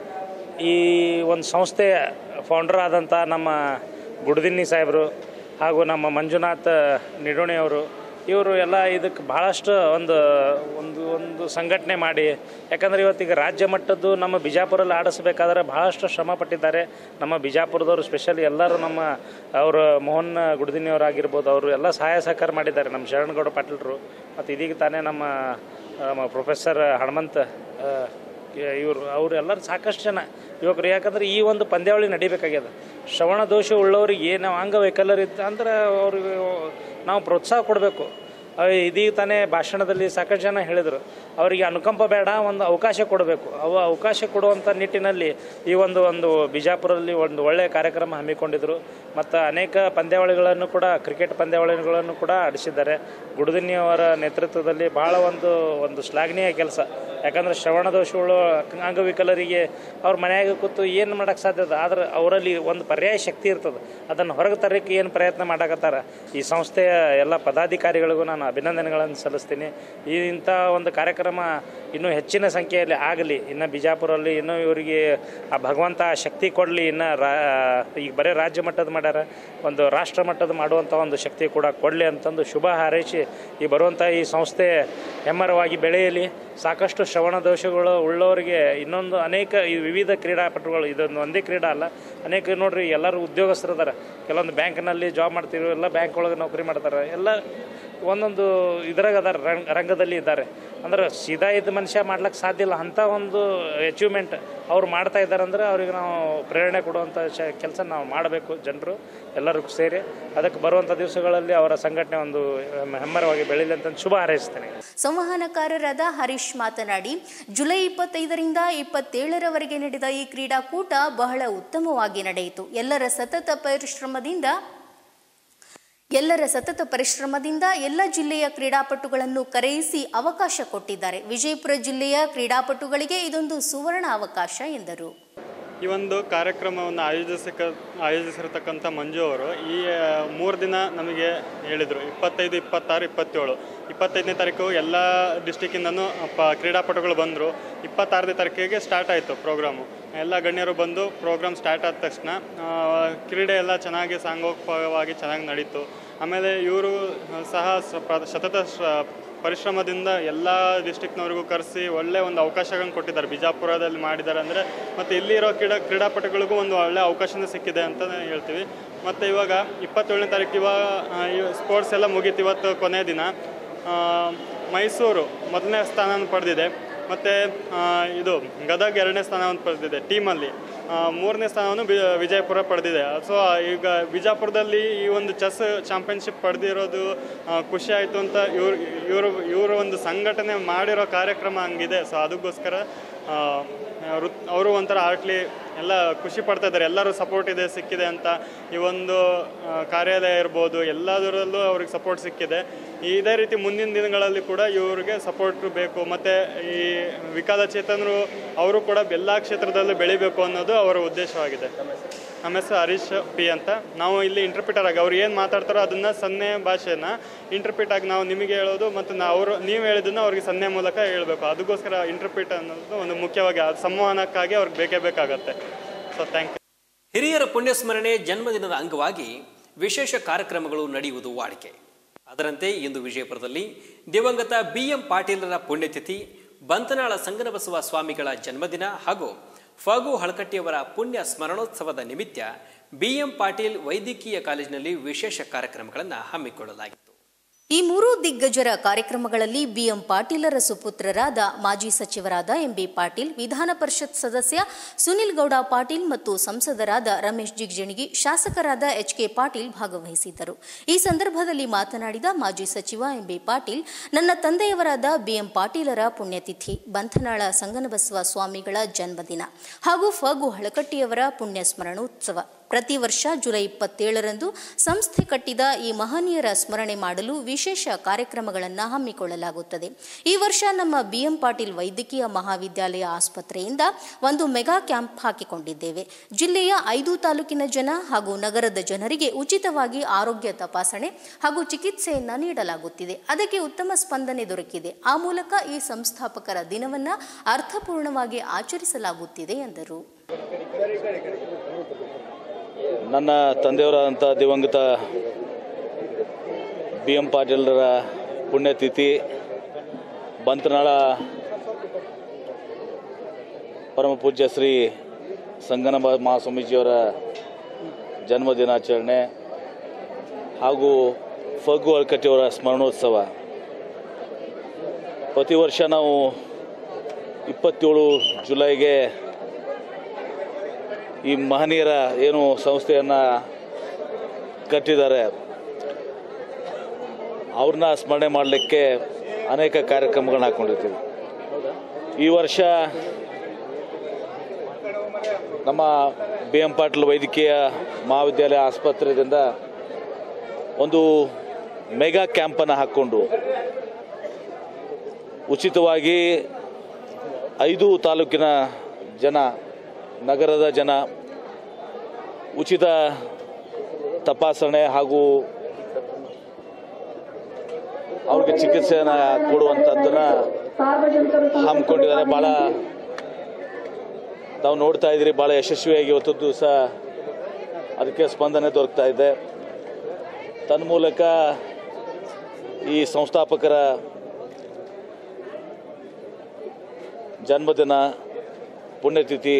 ಈ ಒಂದು ಸಂಸ್ಥೆಯ ಫೌಂಡರ್ ಆದಂಥ ನಮ್ಮ ಗುಡ್ದಿನ್ನಿ ಸಾಹೇಬರು ಹಾಗೂ ನಮ್ಮ ಮಂಜುನಾಥ್ ನಿಡೋಣಿಯವರು ಇವರು ಎಲ್ಲ ಇದಕ್ಕೆ ಭಾಳಷ್ಟು ಒಂದು ಒಂದು ಒಂದು ಸಂಘಟನೆ ಮಾಡಿ ಯಾಕಂದರೆ ಇವತ್ತೀಗ ರಾಜ್ಯ ಮಟ್ಟದ್ದು ನಮ್ಮ ಬಿಜಾಪುರಲ್ಲಿ ಆಡಿಸ್ಬೇಕಾದ್ರೆ ಭಾಳಷ್ಟು ಶ್ರಮ ಪಟ್ಟಿದ್ದಾರೆ ನಮ್ಮ ಬಿಜಾಪುರದವರು ಸ್ಪೆಷಲಿ ಎಲ್ಲರೂ ನಮ್ಮ ಅವರು ಮೋಹನ್ ಗುಡ್ದಿನಿಯವರಾಗಿರ್ಬೋದು ಅವರು ಎಲ್ಲ ಸಹಾಯ ಸಹಕಾರ ಮಾಡಿದ್ದಾರೆ ನಮ್ಮ ಶರಣಗೌಡ ಪಾಟೀಲ್ರು ಮತ್ತು ಇದೀಗ ತಾನೇ ನಮ್ಮ ನಮ್ಮ ಪ್ರೊಫೆಸರ್ ಹನುಮಂತ್ ಆ, ಇವರು ಅವರು ಎಲ್ಲರೂ ಸಾಕಷ್ಟು ಜನ ಯುವಕರು ಯಾಕಂದ್ರೆ ಈ ಒಂದು ಪಂದ್ಯಾವಳಿ ನಡಿಬೇಕಾಗ್ಯದ ಶ್ರವಣ ದೋಷ ಉಳ್ಳವರಿಗೆ ನಾವು ಅಂಗವೈಕಲ್ಯರಿದ್ದ ಅಂದ್ರೆ ಅವ್ರಿಗೆ ನಾವು ಪ್ರೋತ್ಸಾಹ ಕೊಡಬೇಕು ಇದೀಗ ತಾನೇ ಭಾಷಣದಲ್ಲಿ ಸಾಕಷ್ಟು ಜನ ಹೇಳಿದರು ಅವರಿಗೆ ಅನುಕಂಪ ಬೇಡ ಒಂದು ಅವಕಾಶ ಕೊಡಬೇಕು ಅವ ಅವಕಾಶ ಕೊಡುವಂಥ ನಿಟ್ಟಿನಲ್ಲಿ ಈ ಒಂದು ಒಂದು ಬಿಜಾಪುರದಲ್ಲಿ ಒಂದು ಒಳ್ಳೆಯ ಕಾರ್ಯಕ್ರಮ ಹಮ್ಮಿಕೊಂಡಿದ್ದರು ಮತ್ತು ಅನೇಕ ಪಂದ್ಯಾವಳಿಗಳನ್ನು ಕೂಡ ಕ್ರಿಕೆಟ್ ಪಂದ್ಯಾವಳಿಗಳನ್ನು ಕೂಡ ಆಡಿಸಿದ್ದಾರೆ ಗುಡುದಿನಿಯವರ ನೇತೃತ್ವದಲ್ಲಿ ಭಾಳ ಒಂದು ಒಂದು ಶ್ಲಾಘನೀಯ ಕೆಲಸ ಯಾಕಂದ್ರೆ ಶ್ರವಣ ದೋಷಗಳು ಅಂಗವಿಕಲರಿಗೆ ಅವ್ರ ಮನ್ಯಾಗ ಕೂತು ಏನು ಮಾಡೋಕ್ಕೆ ಸಾಧ್ಯದ ಆದ್ರೆ ಅವರಲ್ಲಿ ಒಂದು ಪರ್ಯಾಯ ಶಕ್ತಿ ಇರ್ತದೆ ಅದನ್ನು ಹೊರಗೆ ತರಕ್ಕೆ ಏನು ಪ್ರಯತ್ನ ಮಾಡಕತ್ತಾರ ಈ ಸಂಸ್ಥೆಯ ಎಲ್ಲ ಪದಾಧಿಕಾರಿಗಳಿಗೂ ನಾನು ಅಭಿನಂದನೆಗಳನ್ನು ಸಲ್ಲಿಸ್ತೀನಿ ಈ ಇಂಥ ಒಂದು ಕಾರ್ಯಕ್ರಮ ಇನ್ನೂ ಹೆಚ್ಚಿನ ಸಂಖ್ಯೆಯಲ್ಲಿ ಆಗಲಿ ಇನ್ನು ಬಿಜಾಪುರಲ್ಲಿ ಇನ್ನೂ ಇವರಿಗೆ ಆ ಭಗವಂತ ಆ ಶಕ್ತಿ ಕೊಡಲಿ ಇನ್ನು ರಾ ಈಗ ಬರೀ ರಾಜ್ಯ ಮಟ್ಟದ ಮಾಡ್ಯಾರ ಒಂದು ರಾಷ್ಟ್ರ ಮಟ್ಟದ ಮಾಡುವಂಥ ಒಂದು ಶಕ್ತಿ ಕೂಡ ಕೊಡಲಿ ಅಂತಂದು ಶುಭ ಹಾರೈಸಿ ಈ ಬರುವಂಥ ಈ ಸಂಸ್ಥೆ ಹೆಮ್ಮರವಾಗಿ ಬೆಳೆಯಲಿ ಸಾಕಷ್ಟು ಶ್ರವಣ ದೋಷಗಳು ಉಳ್ಳವರಿಗೆ ಇನ್ನೊಂದು ಅನೇಕ ಈ ವಿವಿಧ ಕ್ರೀಡಾಪಟುಗಳು ಇದೊಂದು ಒಂದೇ ಕ್ರೀಡಾ ಅಲ್ಲ ಅನೇಕ ನೋಡ್ರಿ ಎಲ್ಲರೂ ಉದ್ಯೋಗಸ್ಥರು ಅದಾರ ಕೆಲವೊಂದು ಬ್ಯಾಂಕ್ನಲ್ಲಿ ಜಾಬ್ ಮಾಡ್ತಿರೋ ಎಲ್ಲ ಬ್ಯಾಂಕ್ ಒಳಗೆ ನೌಕರಿ ಮಾಡ್ತಾರೆ ಎಲ್ಲ ಒಂದೊಂದು ಇದ್ರಾಗ ಅದಾರ ರಂಗ ರಂಗದಲ್ಲಿ ಇದ್ದಾರೆ ಅಂದ್ರೆ ಸೀದಾ ಇದ್ದ ಮನುಷ್ಯ ಮಾಡ್ಲಿಕ್ಕೆ ಸಾಧ್ಯ ಇಲ್ಲ ಅಂಥ ಒಂದು ಅಚೀವ್ಮೆಂಟ್ ಅವ್ರು ಮಾಡ್ತಾ ಇದ್ದಾರೆ ಅಂದ್ರೆ ಅವ್ರಿಗೆ ನಾವು ಪ್ರೇರಣೆ ಕೊಡುವಂಥ ಶ ಕೆಲಸ ನಾವು ಮಾಡಬೇಕು ಜನರು ಎಲ್ಲರೂ ಸೇರಿ ಅದಕ್ಕೆ ಬರುವಂಥ ದಿವಸಗಳಲ್ಲಿ ಅವರ ಸಂಘಟನೆ ಒಂದು ಹೆಮ್ಮರವಾಗಿ ಬೆಳೀಲಿ ಅಂತ ಶುಭ ಹಾರೈಸ್ತೇನೆ ಸಂವಹನಕಾರರಾದ ಹರೀಶ್ ಮಾತನಾಡಿ ಜುಲೈ ಇಪ್ಪತ್ತೈದರಿಂದ ಇಪ್ಪತ್ತೇಳರವರೆಗೆ ನಡೆದ ಈ ಕ್ರೀಡಾಕೂಟ ಬಹಳ ಉತ್ತಮವಾಗಿ ನಡೆಯಿತು ಎಲ್ಲರ ಸತತ ಪರಿಶ್ರಮದಿಂದ ಎಲ್ಲರ ಸತತ ಪರಿಶ್ರಮದಿಂದ ಎಲ್ಲ ಜಿಲ್ಲೆಯ ಕ್ರೀಡಾಪಟುಗಳನ್ನು ಕರೆಯಿಸಿ ಅವಕಾಶ ಕೊಟ್ಟಿದ್ದಾರೆ ವಿಜಯಪುರ ಜಿಲ್ಲೆಯ ಕ್ರೀಡಾಪಟುಗಳಿಗೆ ಇದೊಂದು ಸುವರ್ಣ ಅವಕಾಶ ಎಂದರು ಈ ಒಂದು ಕಾರ್ಯಕ್ರಮವನ್ನು ಆಯೋಜಿಸಕ ಆಯೋಜಿಸಿರ್ತಕ್ಕಂಥ ಮಂಜು ಅವರು ಈ ಮೂರು ದಿನ ನಮಗೆ ಹೇಳಿದರು ಇಪ್ಪತ್ತೈದು ಇಪ್ಪತ್ತಾರು ಇಪ್ಪತ್ತೇಳು ಇಪ್ಪತ್ತೈದನೇ ತಾರೀಕು ಎಲ್ಲ ಡಿಸ್ಟಿಕ್ಕಿಂದನೂ ಪ ಕ್ರೀಡಾಪಟುಗಳು ಬಂದರು ಇಪ್ಪತ್ತಾರನೇ ತಾರೀಕಿಗೆ ಸ್ಟಾರ್ಟ್ ಆಯಿತು ಪ್ರೋಗ್ರಾಮು ಎಲ್ಲ ಗಣ್ಯರು ಬಂದು ಪ್ರೋಗ್ರಾಮ್ ಸ್ಟಾರ್ಟ್ ಆದ ತಕ್ಷಣ ಆ, ಕ್ರೀಡೆ ಎಲ್ಲ ಚೆನ್ನಾಗಿ ಸಾಂಗೋಪವಾಗಿ ಚೆನ್ನಾಗಿ ನಡೀತು ಆಮೇಲೆ ಇವರು ಸಹ ಸ- ಪ್ರ- ಸತತ ಶ್ರ- ಪರಿಶ್ರಮದಿಂದ ಎಲ್ಲ ಡಿಸ್ಟಿಕ್ನವ್ರಿಗೂ ಕರೆಸಿ ಒಳ್ಳೆ ಒಂದು ಅವಕಾಶಗಳನ್ನ ಕೊಟ್ಟಿದ್ದಾರೆ ಬಿಜಾಪುರದಲ್ಲಿ ಮಾಡಿದ್ದಾರೆ ಅಂದರೆ ಮತ್ತು ಇಲ್ಲಿರೋ ಕ್ರೀಡಾ ಕ್ರೀಡಾಪಟುಗಳಿಗೂ ಒಂದು ಒಳ್ಳೆ ಅವಕಾಶನೇ ಸಿಕ್ಕಿದೆ ಅಂತ ಹೇಳ್ತೀವಿ ಮತ್ತು ಇವಾಗ ಇಪ್ಪತ್ತೇಳನೇ ತಾರೀಕು ಇವಾಗ ಸ್ಪೋರ್ಟ್ಸ್ ಎಲ್ಲ ಮುಗೀತು ಇವತ್ತು ಕೊನೆಯ ದಿನ ಆ, ಮೈಸೂರು ಮೊದಲನೇ ಸ್ಥಾನವನ್ನು ಪಡೆದಿದೆ ಮತ್ತು ಇದು ಗದಗ ಎರಡನೇ ಸ್ಥಾನವನ್ನು ಪಡೆದಿದೆ ಟೀಮಲ್ಲಿ ಆ, ಮೂರನೇ ಸ್ಥಾನವನ್ನು ಬಿ ವಿಜಯಪುರ ಪಡೆದಿದೆ ಸೊ ಈಗ ಬಿಜಾಪುರದಲ್ಲಿ ಈ ಒಂದು ಚೆಸ್ ಚಾಂಪಿಯನ್ಶಿಪ್ ಪಡೆದಿರೋದು ಆ, ಖುಷಿ ಆಯಿತು ಅಂತ ಇವ್ರು ಇವರು ಇವರು ಒಂದು ಸಂಘಟನೆ ಮಾಡಿರೋ ಕಾರ್ಯಕ್ರಮ ಹಂಗಿದೆ ಸೊ ಅದಕ್ಕೋಸ್ಕರ ಅವರು ಒಂಥರ ಆರ್ಟ್ಲಿ ಎಲ್ಲ ಖುಷಿ ಪಡ್ತಾ ಇದ್ದಾರೆ ಎಲ್ಲರೂ ಸಪೋರ್ಟ್ ಇದೆ ಸಿಕ್ಕಿದೆ ಅಂತ ಈ ಒಂದು ಆ, ಕಾರ್ಯಾಲಯ ಇರ್ಬೋದು ಎಲ್ಲದರಲ್ಲೂ ಅವ್ರಿಗೆ ಸಪೋರ್ಟ್ ಸಿಕ್ಕಿದೆ ಇದೇ ರೀತಿ ಮುಂದಿನ ದಿನಗಳಲ್ಲಿ ಕೂಡ ಇವ್ರಿಗೆ ಸಪೋರ್ಟ್ ಬೇಕು ಮತ್ತು ಈ ವಿಕಲಚೇತನರು ಅವರು ಕೂಡ ಎಲ್ಲ ಕ್ಷೇತ್ರದಲ್ಲೂ ಬೆಳಿಬೇಕು ಅನ್ನೋದು ಅವರ ಉದ್ದೇಶವಾಗಿದೆ ನಮ್ಮ ಹೆಸರು ಹರೀಶ್ ಪಿ ಅಂತ ನಾವು ಇಲ್ಲಿ ಇಂಟರ್ಪ್ರಿಟರ್ ಆಗಿ ಅವ್ರು ಏನು ಮಾತಾಡ್ತಾರೋ ಅದನ್ನು ಸನ್ನೆ ಭಾಷೆನ ಇಂಟರ್ಪ್ರಿಟ್ ಆಗಿ ನಾವು ನಿಮಗೆ ಹೇಳೋದು ಮತ್ತು ನಾವು ಅವರು ನೀವು ಹೇಳಿದ್ದನ್ನು ಅವ್ರಿಗೆ ಸನ್ನೆ ಮೂಲಕ ಹೇಳಬೇಕು ಅದಕ್ಕೋಸ್ಕರ ಇಂಟರ್ಪ್ರಿಟ್ ಅನ್ನೋದು ಒಂದು ಮುಖ್ಯವಾಗಿ ಅದು ಸಂವಹನಕ್ಕಾಗಿ ಅವ್ರಿಗೆ ಬೇಕೇ ಬೇಕಾಗತ್ತೆ ಸೊ ಥ್ಯಾಂಕ್ ಯು ಹಿರಿಯರ ಪುಣ್ಯಸ್ಮರಣೆ ಜನ್ಮದಿನದ ಅಂಗವಾಗಿ ವಿಶೇಷ ಕಾರ್ಯಕ್ರಮಗಳು ನಡೆಯುವುದು ವಾಡಿಕೆ ಅದರಂತೆ ಇಂದು ವಿಜಯಪುರದಲ್ಲಿ ದಿವಂಗತ ಬಿ ಎಂ ಪಾಟೀಲರ ಪುಣ್ಯತಿಥಿ ಬಂತನಾಳ ಸಂಗನಬಸವ ಸ್ವಾಮಿಗಳ ಜನ್ಮದಿನ ಹಾಗೂ ಫಗು ಹಳಕಟ್ಟಿಯವರ ಪುಣ್ಯ ಸ್ಮರಣೋತ್ಸವದ ನಿಮಿತ್ತ ಬಿ ಎಂ ಪಾಟೀಲ್ ವೈದ್ಯಕೀಯ ಕಾಲೇಜಿನಲ್ಲಿ ವಿಶೇಷ ಕಾರ್ಯಕ್ರಮಗಳನ್ನು ಹಮ್ಮಿಕೊಳ್ಳಲಾಗಿತ್ತು ಈ ಮೂರೂ ದಿಗ್ಗಜರ ಕಾರ್ಯಕ್ರಮಗಳಲ್ಲಿ ಬಿಎಂ ಪಾಟೀಲರ ಸುಪುತ್ರರಾದ ಮಾಜಿ ಸಚಿವರಾದ ಎಂಬಿ ಪಾಟೀಲ್ ವಿಧಾನ ಪರಿಷತ್ ಸದಸ್ಯ ಸುನಿಲ್ ಗೌಡ ಪಾಟೀಲ್ ಮತ್ತು ಸಂಸದರಾದ ರಮೇಶ್ ಜಿಗಜಿಣಗಿ ಶಾಸಕರಾದ ಎಚ್ ಕೆ ಪಾಟೀಲ್ ಭಾಗವಹಿಸಿದ್ದರು ಈ ಸಂದರ್ಭದಲ್ಲಿ ಮಾತನಾಡಿದ ಮಾಜಿ ಸಚಿವ ಎಂಬಿ ಪಾಟೀಲ್ ನನ್ನ ತಂದೆಯವರಾದ ಬಿಎಂ ಪಾಟೀಲರ ಪುಣ್ಯತಿಥಿ ಬಂಧನಾಳ ಸಂಗನಬಸವ ಸ್ವಾಮಿಗಳ ಜನ್ಮದಿನ ಹಾಗೂ ಫಗು ಹಳಕಟ್ಟಿಯವರ ಪುಣ್ಯ ಸ್ಮರಣೋತ್ಸವ ಪ್ರತಿ ವರ್ಷ ಜುಲೈ ಇಪ್ಪತ್ತೇಳರಂದು ಸಂಸ್ಥೆ ಕಟ್ಟಿದ ಈ ಮಹನೀಯರ ಸ್ಮರಣೆ ಮಾಡಲು ವಿಶೇಷ ಕಾರ್ಯಕ್ರಮಗಳನ್ನು ಹಮ್ಮಿಕೊಳ್ಳಲಾಗುತ್ತದೆ ಈ ವರ್ಷ ನಮ್ಮ ಬಿಎಂ ಪಾಟೀಲ್ ವೈದ್ಯಕೀಯ ಮಹಾವಿದ್ಯಾಲಯ ಆಸ್ಪತ್ರೆಯಿಂದ ಒಂದು ಮೆಗಾ ಕ್ಯಾಂಪ್ ಹಾಕಿಕೊಂಡಿದ್ದೇವೆ ಜಿಲ್ಲೆಯ ಐದು ತಾಲೂಕಿನ ಜನ ಹಾಗೂ ನಗರದ ಜನರಿಗೆ ಉಚಿತವಾಗಿ ಆರೋಗ್ಯ ತಪಾಸಣೆ ಹಾಗೂ ಚಿಕಿತ್ಸೆಯನ್ನ ನೀಡಲಾಗುತ್ತಿದೆ ಅದಕ್ಕೆ ಉತ್ತಮ ಸ್ಪಂದನೆ ದೊರಕಿದೆ ಆ ಮೂಲಕ ಈ ಸಂಸ್ಥಾಪಕರ ದಿನವನ್ನ ಅರ್ಥಪೂರ್ಣವಾಗಿ ಆಚರಿಸಲಾಗುತ್ತಿದೆ ಎಂದರು ನನ್ನ ತಂದೆಯವರಾದಂಥ ದಿವಂಗತ ಬಿ ಎಂ ಪಾಟೀಲರ ಪುಣ್ಯತಿಥಿ ಬಂತನಾಳ ಪರಮ ಪೂಜ್ಯ ಶ್ರೀ ಸಂಗನ ಮಹಾಸ್ವಾಮೀಜಿಯವರ ಜನ್ಮ ದಿನಾಚರಣೆ ಹಾಗೂ ಫಗು ಅಳ್ಕಟ್ಟಿಯವರ ಸ್ಮರಣೋತ್ಸವ ಪ್ರತಿ ವರ್ಷ ನಾವು ಇಪ್ಪತ್ತೇಳು ಜುಲೈಗೆ ಈ ಮಹನೀಯರ ಏನು ಸಂಸ್ಥೆಯನ್ನು ಕಟ್ಟಿದ್ದಾರೆ ಅವ್ರನ್ನ ಸ್ಮರಣೆ ಮಾಡಲಿಕ್ಕೆ ಅನೇಕ ಕಾರ್ಯಕ್ರಮಗಳನ್ನ ಹಾಕ್ಕೊಂಡಿರ್ತೀವಿ ಈ ವರ್ಷ ನಮ್ಮ ಬಿ ಎಂ ಪಾಟೀಲ್ ವೈದ್ಯಕೀಯ ಮಹಾವಿದ್ಯಾಲಯ ಆಸ್ಪತ್ರೆಯಿಂದ ಒಂದು ಮೆಗಾ ಕ್ಯಾಂಪನ್ನು ಹಾಕ್ಕೊಂಡು ಉಚಿತವಾಗಿ ಐದು ತಾಲೂಕಿನ ಜನ ನಗರದ ಜನ ಉಚಿತ ತಪಾಸಣೆ ಹಾಗೂ ಅವ್ರಿಗೆ ಚಿಕಿತ್ಸೆಯನ್ನು ಕೊಡುವಂಥದ್ದನ್ನ ಹಮ್ಮಿಕೊಂಡಿದ್ದಾರೆ ಭಾಳ ತಾವು ನೋಡ್ತಾ ಇದ್ದೀರಿ ಭಾಳ ಯಶಸ್ವಿಯಾಗಿ ಇವತ್ತು ದಿವಸ ಅದಕ್ಕೆ ಸ್ಪಂದನೆ ದೊರಕ್ತಾ ಇದೆ ತನ್ಮೂಲಕ ಈ ಸಂಸ್ಥಾಪಕರ ಜನ್ಮದಿನ ಪುಣ್ಯತಿಥಿ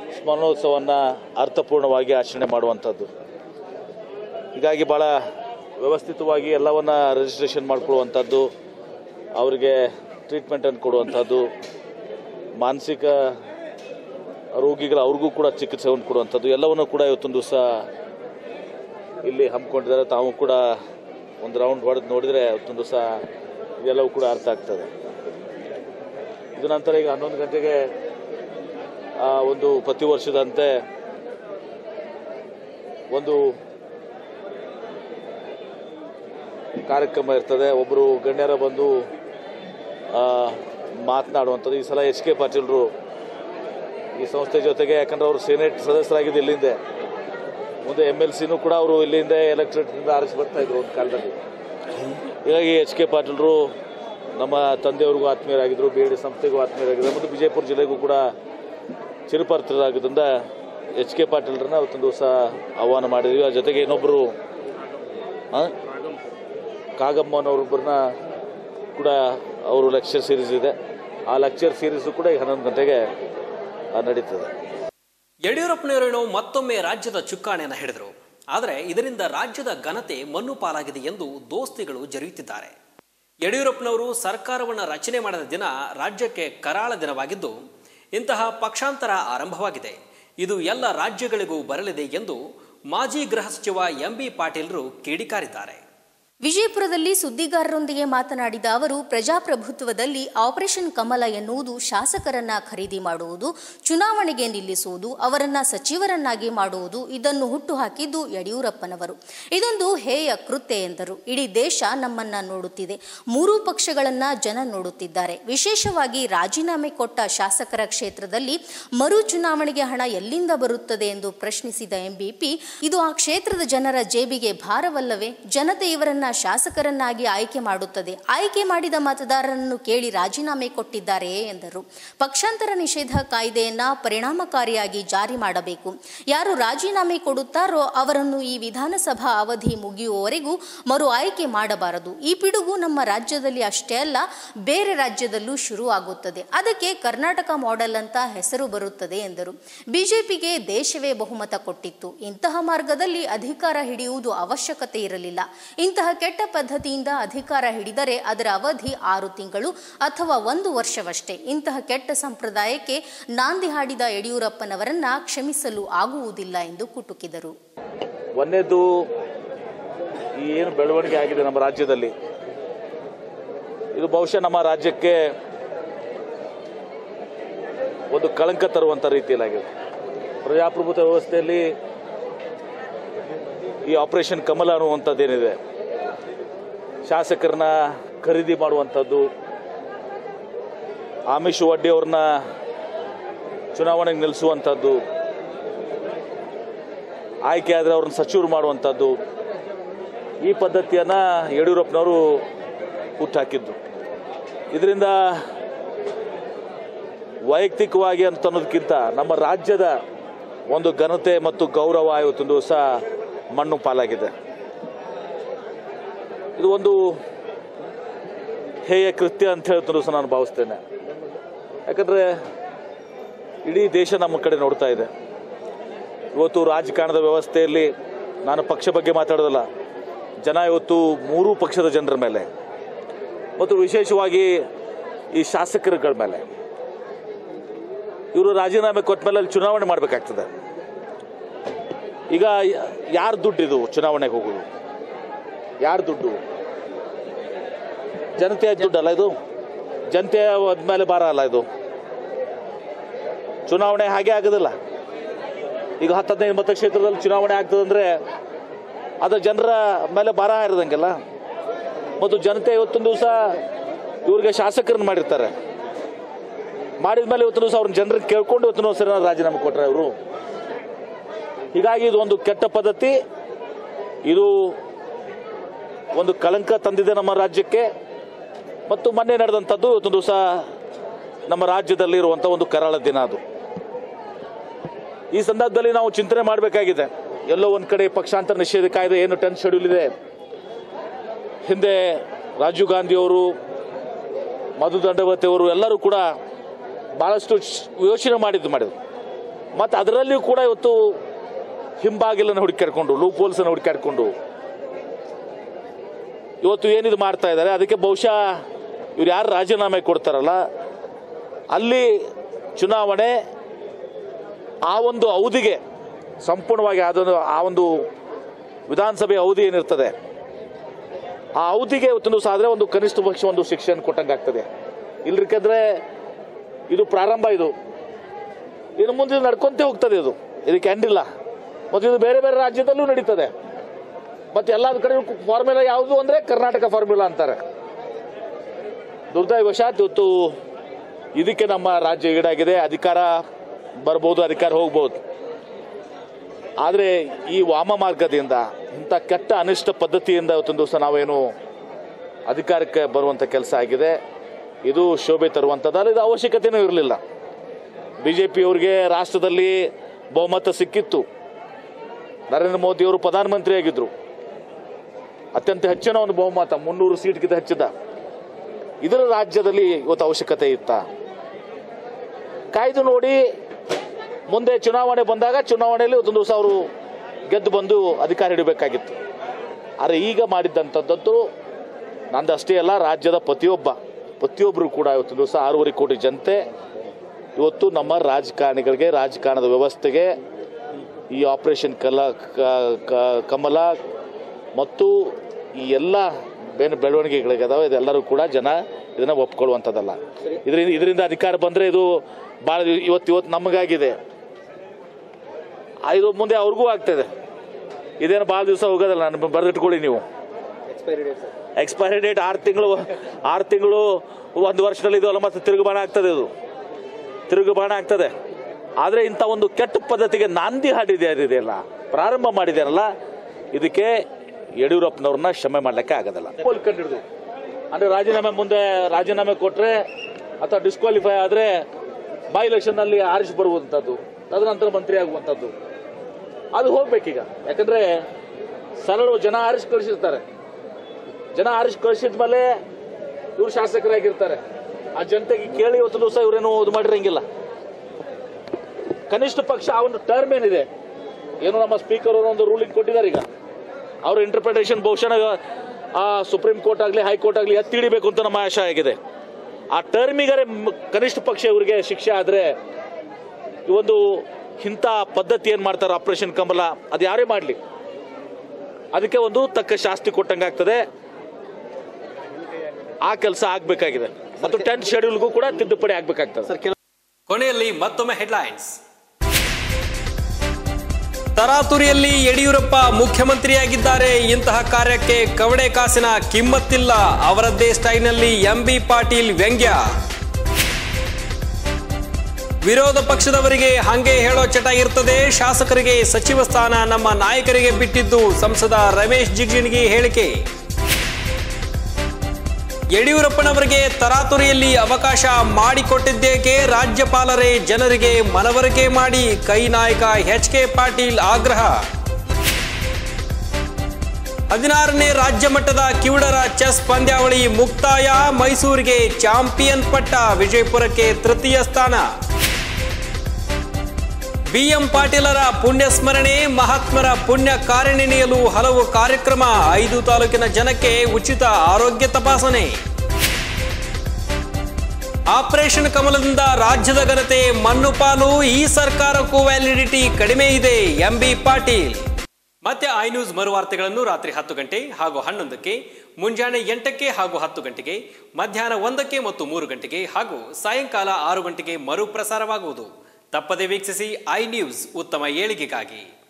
ಸ್ಮರಣೋತ್ಸವವನ್ನು ಅರ್ಥಪೂರ್ಣವಾಗಿ ಆಚರಣೆ ಮಾಡುವಂಥದ್ದು ಹೀಗಾಗಿ ಭಾಳ ವ್ಯವಸ್ಥಿತವಾಗಿ ಎಲ್ಲವನ್ನ ರಿಜಿಸ್ಟ್ರೇಷನ್ ಮಾಡ್ಕೊಳ್ಳುವಂಥದ್ದು ಅವರಿಗೆ ಟ್ರೀಟ್ಮೆಂಟನ್ನು ಕೊಡುವಂಥದ್ದು ಮಾನಸಿಕ ರೋಗಿಗಳ ಅವ್ರಿಗೂ ಕೂಡ ಚಿಕಿತ್ಸೆಯನ್ನು ಕೊಡುವಂಥದ್ದು ಎಲ್ಲವನ್ನು ಕೂಡ ಇವತ್ತೊಂದು ದಿವಸ ಇಲ್ಲಿ ಹಮ್ಮಿಕೊಂಡಿದ್ದಾರೆ ತಾವು ಕೂಡ ಒಂದು ರೌಂಡ್ ಹೊಡೆದು ನೋಡಿದರೆ ಇವತ್ತೊಂದು ದಿವಸ ಇದೆಲ್ಲವೂ ಕೂಡ ಅರ್ಥ ಆಗ್ತದೆ ಇದು ನಂತರ ಈಗ ಹನ್ನೊಂದು ಗಂಟೆಗೆ ಆ, ಒಂದು ಪ್ರತಿ ವರ್ಷದಂತೆ ಒಂದು ಕಾರ್ಯಕ್ರಮ ಇರ್ತದೆ ಒಬ್ಬರು ಗಣ್ಯರ ಬಂದು ಆ, ಮಾತನಾಡುವಂಥದ್ದು ಈ ಸಲ ಎಚ್ ಕೆ ಪಾಟೀಲ್ರು ಈ ಸಂಸ್ಥೆ ಜೊತೆಗೆ ಯಾಕಂದ್ರೆ ಅವರು ಸೆನೆಟ್ ಸದಸ್ಯರಾಗಿದ್ದು ಇಲ್ಲಿಂದ ಮುಂದೆ ಎಮ್ ಎಲ್ ಸಿನೂ ಕೂಡ ಅವರು ಇಲ್ಲಿಂದ ಎಲೆಕ್ಟ್ರೇಟ್ನಿಂದ ಆರಿಸಿ ಬರ್ತಾ ಇದ್ರು ಒಂದು ಕಾಲದಲ್ಲಿ ಹೀಗಾಗಿ ಎಚ್ ಕೆ ಪಾಟೀಲ್ರು ನಮ್ಮ ತಂದೆಯವ್ರಿಗೂ ಆತ್ಮೀಯರಾಗಿದ್ದರು ಬಿ ಡಿ ಸಂಸ್ಥೆಗೂ ಆತ್ಮೀಯರಾಗಿದ್ದರು ಮತ್ತು ವಿಜಯಪುರ ಜಿಲ್ಲೆಗೂ ಕೂಡ ಚಿರುಪರಿತರಾಗಿದ್ದರಿಂದ ಎಚ್ ಕೆ ಪಾಟೀಲ್ರನ್ನ ಅವತ್ತೊಂದು ದಿವಸ ಆಹ್ವಾನ ಮಾಡಿದ್ವಿ ಆ ಜೊತೆಗೆ ಇನ್ನೊಬ್ಬರು ಕಾಗಮ್ಮನವ್ರೊಬ್ಬರನ್ನ ಕೂಡ ಅವರು ಲೆಕ್ಚರ್ ಸೀರೀಸ್ ಇದೆ ಆ ಲೆಕ್ಚರ್ ಸೀರೀಸು ಕೂಡ ಈಗ ಹನ್ನೊಂದು ಗಂಟೆಗೆ ಆ, ನಡೀತದೆ ಯಡಿಯೂರಪ್ಪನವರೇನೋ ಮತ್ತೊಮ್ಮೆ ರಾಜ್ಯದ ಚುಕ್ಕಾಣಿಯನ್ನು ಹಿಡಿದರು ಆದರೆ ಇದರಿಂದ ರಾಜ್ಯದ ಘನತೆ ಮಣ್ಣು ಪಾಲಾಗಿದೆ ಎಂದು ದೋಸ್ತಿಗಳು ಜರಿಯುತ್ತಿದ್ದಾರೆ ಯಡಿಯೂರಪ್ಪನವರು ಸರ್ಕಾರವನ್ನು ರಚನೆ ಮಾಡಿದ ದಿನ ರಾಜ್ಯಕ್ಕೆ ಕರಾಳ ದಿನವಾಗಿದ್ದು ಇಂತಹ ಪಕ್ಷಾಂತರ ಆರಂಭವಾಗಿದೆ ಇದು ಎಲ್ಲ ರಾಜ್ಯಗಳಿಗೂ ಬರಲಿದೆ ಎಂದು ಮಾಜಿ ಗೃಹ ಸಚಿವ ಎಂಬಿ ಪಾಟೀಲ್ರು ಕಿಡಿಕಾರಿದ್ದಾರೆ ವಿಜಯಪುರದಲ್ಲಿ ಸುದ್ದಿಗಾರರೊಂದಿಗೆ ಮಾತನಾಡಿದ ಅವರು ಪ್ರಜಾಪ್ರಭುತ್ವದಲ್ಲಿ ಆಪರೇಷನ್ ಕಮಲ ಎನ್ನುವುದು ಶಾಸಕರನ್ನ ಖರೀದಿ ಮಾಡುವುದು ಚುನಾವಣೆಗೆ ನಿಲ್ಲಿಸುವುದು ಅವರನ್ನ ಸಚಿವರನ್ನಾಗಿ ಮಾಡುವುದು ಇದನ್ನು ಹುಟ್ಟುಹಾಕಿದ್ದು ಯಡಿಯೂರಪ್ಪನವರು ಇದೊಂದು ಹೇಯ ಕೃತ್ಯ ಎಂದರು ಇಡೀ ದೇಶ ನಮ್ಮನ್ನ ನೋಡುತ್ತಿದೆ ಮೂರೂ ಪಕ್ಷಗಳನ್ನ ಜನ ನೋಡುತ್ತಿದ್ದಾರೆ ವಿಶೇಷವಾಗಿ ರಾಜೀನಾಮೆ ಕೊಟ್ಟ ಶಾಸಕರ ಕ್ಷೇತ್ರದಲ್ಲಿ ಮರು ಚುನಾವಣೆಗೆ ಹಣ ಎಲ್ಲಿಂದ ಬರುತ್ತದೆ ಎಂದು ಪ್ರಶ್ನಿಸಿದ ಎಂಬಿಪಿ ಇದು ಆ ಕ್ಷೇತ್ರದ ಜನರ ಜೇಬಿಗೆ ಭಾರವಲ್ಲವೇ ಜನತೆ ಇವರನ್ನ ಶಾಸಕರನ್ನಾಗಿ ಆಯ್ಕೆ ಮಾಡುತ್ತದೆ ಆಯ್ಕೆ ಮಾಡಿದ ಮತದಾರರನ್ನು ಕೇಳಿ ರಾಜೀನಾಮೆ ಕೊಟ್ಟಿದ್ದಾರೆಯೇ ಎಂದರು ಪಕ್ಷಾಂತರ ನಿಷೇಧ ಕಾಯ್ದೆಯನ್ನ ಪರಿಣಾಮಕಾರಿಯಾಗಿ ಜಾರಿ ಮಾಡಬೇಕು ಯಾರು ರಾಜೀನಾಮೆ ಕೊಡುತ್ತಾರೋ ಅವರನ್ನು ಈ ವಿಧಾನಸಭಾ ಅವಧಿ ಮುಗಿಯುವವರೆಗೂ ಮರು ಆಯ್ಕೆ ಮಾಡಬಾರದು ಈ ಪಿಡುಗು ನಮ್ಮ ರಾಜ್ಯದಲ್ಲಿ ಅಷ್ಟೇ ಅಲ್ಲ ಬೇರೆ ರಾಜ್ಯದಲ್ಲೂ ಶುರು ಆಗುತ್ತದೆ ಅದಕ್ಕೆ ಕರ್ನಾಟಕ ಮಾಡೆಲ್ ಅಂತ ಹೆಸರು ಬರುತ್ತದೆ ಎಂದರು ಬಿಜೆಪಿಗೆ ದೇಶವೇ ಬಹುಮತ ಕೊಟ್ಟಿತ್ತು ಇಂತಹ ಮಾರ್ಗದಲ್ಲಿ ಅಧಿಕಾರ ಹಿಡಿಯುವುದು ಅವಶ್ಯಕತೆ ಇರಲಿಲ್ಲ ಇಂತಹ ಕೆಟ್ಟ ಪದ್ಧತಿಯಿಂದ ಅಧಿಕಾರ ಹಿಡಿದರೆ ಅದರ ಅವಧಿ ಆರು ತಿಂಗಳು ಅಥವಾ ಒಂದು ವರ್ಷವಷ್ಟೇ ಇಂತಹ ಕೆಟ್ಟ ಸಂಪ್ರದಾಯಕ್ಕೆ ನಾಂದಿ ಹಾಡಿದ ಯಡಿಯೂರಪ್ಪನವರನ್ನ ಕ್ಷಮಿಸಲು ಆಗುವುದಿಲ್ಲ ಎಂದು ಕುಟುಕಿದರು ಒಂದನೇದು ಈ ಏನು ಬೆಳವಣಿಗೆ ಆಗಿದೆ ನಮ್ಮ ರಾಜ್ಯದಲ್ಲಿ ಇದು ಬಹುಶಃ ನಮ್ಮ ರಾಜ್ಯಕ್ಕೆ ಒಂದು ಕಳಂಕ ತರುವಂಥ ರೀತಿಯಲ್ಲಾಗಿದೆ ಪ್ರಜಾಪ್ರಭುತ್ವ ವ್ಯವಸ್ಥೆಯಲ್ಲಿ ಈ ಆಪರೇಷನ್ ಕಮಲ ಅನ್ನುವಂಥದ್ದೇನಿದೆ ಶಾಸಕರನ್ನ ಖರೀದಿ ಮಾಡುವಂಥದ್ದು ಆಮಿಷ್ ವಡ್ಡಿ ಅವ್ರನ್ನ ಚುನಾವಣೆಗೆ ನಿಲ್ಲಿಸುವಂಥದ್ದು ಆಯ್ಕೆ ಆದರೆ ಅವ್ರನ್ನ ಸಚಿವರು ಮಾಡುವಂಥದ್ದು ಈ ಪದ್ಧತಿಯನ್ನು ಯಡಿಯೂರಪ್ಪನವರು ಹುಟ್ಟಾಕಿದ್ದು ಇದರಿಂದ ವೈಯಕ್ತಿಕವಾಗಿ ಅಂತ ಅನ್ನೋದಕ್ಕಿಂತ ನಮ್ಮ ರಾಜ್ಯದ ಒಂದು ಘನತೆ ಮತ್ತು ಗೌರವ ಇವತ್ತೊಂದು ದಿವಸ ಮಣ್ಣು ಪಾಲಾಗಿದೆ ಇದು ಒಂದು ಹೇಯ ಕೃತ್ಯ ಅಂತ ಹೇಳ್ತಾ ಸಹ ನಾನು ಭಾವಿಸ್ತೇನೆ ಯಾಕಂದರೆ ಇಡೀ ದೇಶ ನಮ್ಮ ಕಡೆ ನೋಡ್ತಾ ಇದೆ ಇವತ್ತು ರಾಜಕಾರಣದ ವ್ಯವಸ್ಥೆಯಲ್ಲಿ ನಾನು ಪಕ್ಷ ಬಗ್ಗೆ ಮಾತಾಡೋದಲ್ಲ ಜನ ಇವತ್ತು ಮೂರೂ ಪಕ್ಷದ ಜನರ ಮೇಲೆ ಮತ್ತು ವಿಶೇಷವಾಗಿ ಈ ಶಾಸಕರುಗಳ ಮೇಲೆ ಇವರು ರಾಜೀನಾಮೆ ಕೊಟ್ಟ ಮೇಲೆ ಅಲ್ಲಿ ಚುನಾವಣೆ ಮಾಡಬೇಕಾಗ್ತದೆ ಈಗ ಯಾರ ದುಡ್ಡಿದು ಚುನಾವಣೆಗೆ ಹೋಗೋದು ಯಾರ ದುಡ್ಡು ಜನತೆಯ ದುಡ್ಡಲ್ಲ ಇದು ಜನತೆಯ ಮೇಲೆ ಭಾರ ಅಲ್ಲ ಇದು ಚುನಾವಣೆ ಹಾಗೆ ಆಗೋದಿಲ್ಲ ಈಗ ಹತ್ತು ಹದಿನೈದು ಮತಕ್ಷೇತ್ರದಲ್ಲಿ ಚುನಾವಣೆ ಆಗ್ತದಂದ್ರೆ ಅದು ಜನರ ಮೇಲೆ ಭಾರ ಇರದಂಗೆಲ್ಲ ಮತ್ತು ಜನತೆ ಇವತ್ತೊಂದು ದಿವಸ ಇವ್ರಿಗೆ ಶಾಸಕರನ್ನ ಮಾಡಿರ್ತಾರೆ ಮಾಡಿದ ಮೇಲೆ ಇವತ್ತು ದಿವಸ ಅವ್ರನ್ನ ಜನರಿಗೆ ಕೇಳ್ಕೊಂಡು ಇವತ್ತು ಸರಿ ರಾಜೀನಾಮೆ ಕೊಟ್ಟರೆ ಅವರು ಹೀಗಾಗಿ ಇದು ಒಂದು ಕೆಟ್ಟ ಪದ್ಧತಿ ಇದು ಒಂದು ಕಳಂಕ ತಂದಿದೆ ನಮ್ಮ ರಾಜ್ಯಕ್ಕೆ ಮತ್ತು ಮೊನ್ನೆ ನಡೆದಂಥದ್ದು ಇವತ್ತೊಂದು ದಿವಸ ನಮ್ಮ ರಾಜ್ಯದಲ್ಲಿ ಇರುವಂಥ ಒಂದು ಕರಾಳ ದಿನ ಅದು ಈ ಸಂದರ್ಭದಲ್ಲಿ ನಾವು ಚಿಂತನೆ ಮಾಡಬೇಕಾಗಿದೆ ಎಲ್ಲೋ ಒಂದು ಕಡೆ ಪಕ್ಷಾಂತರ ನಿಷೇಧ ಕಾಯ್ದೆ ಏನು ಟೆನ್ ಶೆಡ್ಯೂಲ್ ಇದೆ ಹಿಂದೆ ರಾಜೀವ್ ಗಾಂಧಿ ಅವರು ಮಧು ದಂಡವತಿ ಅವರು ಎಲ್ಲರೂ ಕೂಡ ಭಾಳಷ್ಟು ಶ್- ಯೋಚನೆ ಮಾಡಿದ್ದು ಮಾಡಿದ್ರು ಮತ್ತು ಅದರಲ್ಲಿಯೂ ಕೂಡ ಇವತ್ತು ಹಿಂಬಾಗಿಲನ್ನು ಹುಡುಕಾಡ್ಕೊಂಡು ಲೂಪ್ ಹೋಲ್ಸನ್ನು ಹುಡುಕಾಡ್ಕೊಂಡು ಇವತ್ತು ಏನಿದು ಮಾಡ್ತಾ ಇದ್ದಾರೆ ಅದಕ್ಕೆ ಬಹುಶಃ ಇವ್ರು ಯಾರು ರಾಜೀನಾಮೆ ಕೊಡ್ತಾರಲ್ಲ ಅಲ್ಲಿ ಚುನಾವಣೆ ಆ ಒಂದು ಅವಧಿಗೆ ಸಂಪೂರ್ಣವಾಗಿ ಅದೊಂದು ಆ ಒಂದು ವಿಧಾನಸಭೆ ಅವಧಿ ಏನಿರ್ತದೆ ಆ ಅವಧಿಗೆ ಇವತ್ತೊಂದು ದಿವಸ ಆದರೆ ಒಂದು ಕನಿಷ್ಠ ಪಕ್ಷ ಒಂದು ಶಿಕ್ಷಣ ಕೊಟ್ಟಂಗಾಗ್ತದೆ ಇಲ್ರಿಕಂದ್ರೆ ಇದು ಪ್ರಾರಂಭ ಇದು ಇನ್ನು ಮುಂದೆ ನಡ್ಕೊಂತೇ ಹೋಗ್ತದೆ ಇದು ಇದಕ್ಕೆ ಎಂಡಿಲ್ಲ ಮತ್ತು ಇದು ಬೇರೆ ಬೇರೆ ರಾಜ್ಯದಲ್ಲೂ ನಡೀತದೆ ಮತ್ತೆ ಎಲ್ಲ ಕಡೆ ಫಾರ್ಮುಲಾ ಯಾವುದು ಅಂದ್ರೆ ಕರ್ನಾಟಕ ಫಾರ್ಮುಲಾ ಅಂತಾರೆ ದುರ್ದೈವಶಾತ್ ಇವತ್ತು ಇದಕ್ಕೆ ನಮ್ಮ ರಾಜ್ಯ ಈಡಾಗಿದೆ ಅಧಿಕಾರ ಬರ್ಬೋದು ಅಧಿಕಾರ ಹೋಗ್ಬೋದು ಆದರೆ ಈ ವಾಮ ಮಾರ್ಗದಿಂದ ಇಂಥ ಕೆಟ್ಟ ಅನಿಷ್ಟ ಪದ್ಧತಿಯಿಂದ ಇವತ್ತೊಂದು ದಿವಸ ನಾವೇನು ಅಧಿಕಾರಕ್ಕೆ ಬರುವಂಥ ಕೆಲಸ ಆಗಿದೆ ಇದು ಶೋಭೆ ತರುವಂಥದ್ದು ಇದು ಅವಶ್ಯಕತೆಯೂ ಇರಲಿಲ್ಲ ಬಿ ಜೆ ಪಿಯವ್ರಿಗೆ ರಾಷ್ಟ್ರದಲ್ಲಿ ಬಹುಮತ ಸಿಕ್ಕಿತ್ತು ನರೇಂದ್ರ ಮೋದಿಯವರು ಪ್ರಧಾನಮಂತ್ರಿ ಆಗಿದ್ರು ಅತ್ಯಂತ ಹೆಚ್ಚಿನ ಒಂದು ಬಹುಮತ ಮುನ್ನೂರು ಸೀಟ್ಗಿಂತ ಹೆಚ್ಚಿದ ಇದರ ರಾಜ್ಯದಲ್ಲಿ ಇವತ್ತು ಅವಶ್ಯಕತೆ ಇತ್ತ ಕಾಯ್ದು ನೋಡಿ ಮುಂದೆ ಚುನಾವಣೆ ಬಂದಾಗ ಚುನಾವಣೆಯಲ್ಲಿ ಒಂದು ದಿವಸ ಅವರು ಗೆದ್ದು ಬಂದು ಅಧಿಕಾರ ಹಿಡಬೇಕಾಗಿತ್ತು ಆದರೆ ಈಗ ಮಾಡಿದ್ದಂಥದ್ದು ನಂದಷ್ಟೇ ಅಲ್ಲ ರಾಜ್ಯದ ಪ್ರತಿಯೊಬ್ಬ ಪ್ರತಿಯೊಬ್ಬರು ಕೂಡ ಇವತ್ತು ದಿವಸ ಆರೂವರೆ ಕೋಟಿ ಜನತೆ ಇವತ್ತು ನಮ್ಮ ರಾಜಕಾರಣಿಗಳಿಗೆ ರಾಜಕಾರಣದ ವ್ಯವಸ್ಥೆಗೆ ಈ ಆಪರೇಷನ್ ಕಲ ಕ- ಕ- ಕಮಲ ಮತ್ತು ಈ ಎಲ್ಲ ಬೇರೆ ಬೆಳವಣಿಗೆಗಳಿದಾವೆ ಇದೆಲ್ಲರೂ ಕೂಡ ಜನ ಇದನ್ನ ಒಪ್ಕೊಳ್ಳುವಂಥದ್ದಲ್ಲ ಇದರಿಂದ ಇದರಿಂದ ಅಧಿಕಾರ ಬಂದರೆ ಇದು ಭಾಳ ಇವತ್ತು ಇವತ್ತು ನಮಗಾಗಿದೆ ಆ, ಇದು ಮುಂದೆ ಅವ್ರಿಗೂ ಆಗ್ತದೆ ಇದೇನು ಭಾಳ ದಿವಸ ಹೋಗೋದಲ್ಲ ನಾನು ಬರೆದಿಟ್ಕೊಳ್ಳಿ ನೀವು ಎಕ್ಸ್ಪೈರಿ ಡೇಟ್ ಆರು ತಿಂಗಳು ಆರು ತಿಂಗಳು ಒಂದು ವರ್ಷದಲ್ಲಿ ಇದು ಅಲ್ಲ ಮತ್ತೆ ತಿರುಗುಬಾಣ ಆಗ್ತದೆ ಇದು ತಿರುಗುಬಾಣ ಆಗ್ತದೆ ಆದರೆ ಇಂಥ ಒಂದು ಕೆಟ್ಟ ಪದ್ಧತಿಗೆ ನಾಂದಿ ಹಾಡಿದೆ ಇದೆಯಲ್ಲ ಪ್ರಾರಂಭ ಮಾಡಿದಾರಲ್ಲ ಇದಕ್ಕೆ ಯಡಿಯೂರಪ್ಪನವ್ರನ್ನ ಕ್ಷಮೆ ಮಾಡ್ಲಿಕ್ಕೆ ಆಗೋದಿಲ್ಲ ಕಂಡಿಡ್ದು ಅಂದ್ರೆ ರಾಜೀನಾಮೆ ಮುಂದೆ ರಾಜೀನಾಮೆ ಕೊಟ್ರೆ ಅಥವಾ ಡಿಸ್ಕ್ವಾಲಿಫೈ ಆದ್ರೆ ಬೈ ಎಲೆಕ್ಷನ್ ನಲ್ಲಿ ಆರಿಸಿ ಬರುವಂತದ್ದು ತದನಂತರ ಮಂತ್ರಿ ಆಗುವಂತದ್ದು ಅದು ಹೋಗ್ಬೇಕೀಗ ಯಾಕಂದ್ರೆ ಸರಳ ಜನ ಆರಿಸಿ ಕಳಿಸಿರ್ತಾರೆ ಜನ ಆರಿಸಿ ಕಳಿಸಿದ ಮೇಲೆ ಇವ್ರು ಶಾಸಕರಾಗಿರ್ತಾರೆ ಆ ಜನತೆಗೆ ಕೇಳಿ ಇವತ್ತು ದಿವಸ ಇವರೇನು ಇದು ಮಾಡಿರಂಗಿಲ್ಲ ಕನಿಷ್ಠ ಪಕ್ಷ ಆ ಒಂದು ಟರ್ಮ್ ಏನಿದೆ ಏನು ನಮ್ಮ ಸ್ಪೀಕರ್ ಅವರು ಒಂದು ರೂಲಿಂಗ್ ಕೊಟ್ಟಿದ್ದಾರೆ ಈಗ ಅವ್ರ ಇಂಟರ್ಪ್ರಿಟೇಷನ್ ಬಹುಶಃ ಆ ಸುಪ್ರೀಂ ಕೋರ್ಟ್ ಆಗಲಿ ಹೈಕೋರ್ಟ್ ಆಗಲಿ ಎತ್ತಿ ಹಿಡಿಬೇಕು ಅಂತ ನಮ್ಮ ಆಶಯ ಆಗಿದೆ ಆ ಟರ್ಮಿಗರೆ ಕನಿಷ್ಠ ಪಕ್ಷ ಇವರಿಗೆ ಶಿಕ್ಷೆ ಆದರೆ ಈ ಒಂದು ಇಂಥ ಪದ್ಧತಿ ಏನು ಮಾಡ್ತಾರೆ ಆಪರೇಷನ್ ಕಮಲ ಅದು ಯಾರೇ ಮಾಡಲಿ ಅದಕ್ಕೆ ಒಂದು ತಕ್ಕ ಶಾಸ್ತಿ ಕೊಟ್ಟಂಗಾಗ್ತದೆ ಆ ಕೆಲಸ ಆಗಬೇಕಾಗಿದೆ ಮತ್ತು ಟೆಂತ್ ಶೆಡ್ಯೂಲ್ಗೂ ಕೂಡ ತಿದ್ದುಪಡಿ ಆಗಬೇಕಾಗ್ತದೆ ಕೊನೆಯಲ್ಲಿ ಮತ್ತೊಮ್ಮೆ ಹೆಡ್ಲೈನ್ಸ್ ತರಾತುರಿಯಲ್ಲಿ ಯಡಿಯೂರಪ್ಪ ಮುಖ್ಯಮಂತ್ರಿಯಾಗಿದ್ದಾರೆ ಇಂತಹ ಕಾರ್ಯಕ್ಕೆ ಕವಡೆ ಕಾಸಿನ ಕಿಮ್ಮತ್ತಿಲ್ಲ ಅವರದ್ದೇ ಸ್ಟೈಲ್ನಲ್ಲಿ ಎಂಬಿ ಪಾಟೀಲ್ ವ್ಯಂಗ್ಯ ವಿರೋಧ ಪಕ್ಷದವರಿಗೆ ಹಂಗೆ ಹೇಳೋ ಚಟ ಇರ್ತದೆ ಶಾಸಕರಿಗೆ ಸಚಿವ ಸ್ಥಾನ ನಮ್ಮ ನಾಯಕರಿಗೆ ಬಿಟ್ಟಿದ್ದು ಸಂಸದ ರಮೇಶ್ ಜಿಗಜಿಣಗಿ ಹೇಳಿಕೆ ಯಡಿಯೂರಪ್ಪನವರಿಗೆ ತರಾತುರಿಯಲ್ಲಿ ಅವಕಾಶ ಮಾಡಿಕೊಟ್ಟಿದ್ದೇಕೆ ರಾಜ್ಯಪಾಲರೇ ಜನರಿಗೆ ಮನವರಿಕೆ ಮಾಡಿ ಕೈ ನಾಯಕ ಎಚ್ ಕೆ ಪಾಟೀಲ್ ಆಗ್ರಹ ಹದಿನಾರನೇ ರಾಜ್ಯ ಮಟ್ಟದ ಕಿವುಡರ ಚೆಸ್ ಪಂದ್ಯಾವಳಿ ಮುಕ್ತಾಯ ಮೈಸೂರಿಗೆ ಚಾಂಪಿಯನ್ ಪಟ್ಟ ವಿಜಯಪುರಕ್ಕೆ ತೃತೀಯ ಸ್ಥಾನ ಬಿಎಂ ಪಾಟೀಲರ ಪುಣ್ಯ ಸ್ಮರಣೆ ಮಹಾತ್ಮರ ಪುಣ್ಯ ಕಾರ್ಯನೆನೆಯಲು ಹಲವು ಕಾರ್ಯಕ್ರಮ ಐದು ತಾಲೂಕಿನ ಜನಕ್ಕೆ ಉಚಿತ ಆರೋಗ್ಯ ತಪಾಸಣೆ ಆಪರೇಷನ್ ಕಮಲದಿಂದ ರಾಜ್ಯದ ಘನತೆ ಮಣ್ಣು ಪಾಲು ಈ ಸರ್ಕಾರಕ್ಕೂ ವ್ಯಾಲಿಡಿಟಿ ಕಡಿಮೆ ಇದೆ ಎಂಬಿ ಪಾಟೀಲ್ ಮತ್ತೆ ಐ ನ್ಯೂಸ್ ಮರುವಾರ್ತೆಗಳನ್ನು ರಾತ್ರಿ ಹತ್ತು ಗಂಟೆ ಹಾಗೂ ಹನ್ನೊಂದಕ್ಕೆ ಮುಂಜಾನೆ ಎಂಟಕ್ಕೆ ಹಾಗೂ ಹತ್ತು ಗಂಟೆಗೆ ಮಧ್ಯಾಹ್ನ ಒಂದಕ್ಕೆ ಮತ್ತು ಮೂರು ಗಂಟೆಗೆ ಹಾಗೂ ಸಾಯಂಕಾಲ ಆರು ಗಂಟೆಗೆ ಮರುಪ್ರಸಾರವಾಗುವುದು ತಪ್ಪದೆ ವೀಕ್ಷಿಸಿ ಐ ನ್ಯೂಸ್ ಉತ್ತಮ ಏಳಿಗೆಗಾಗಿ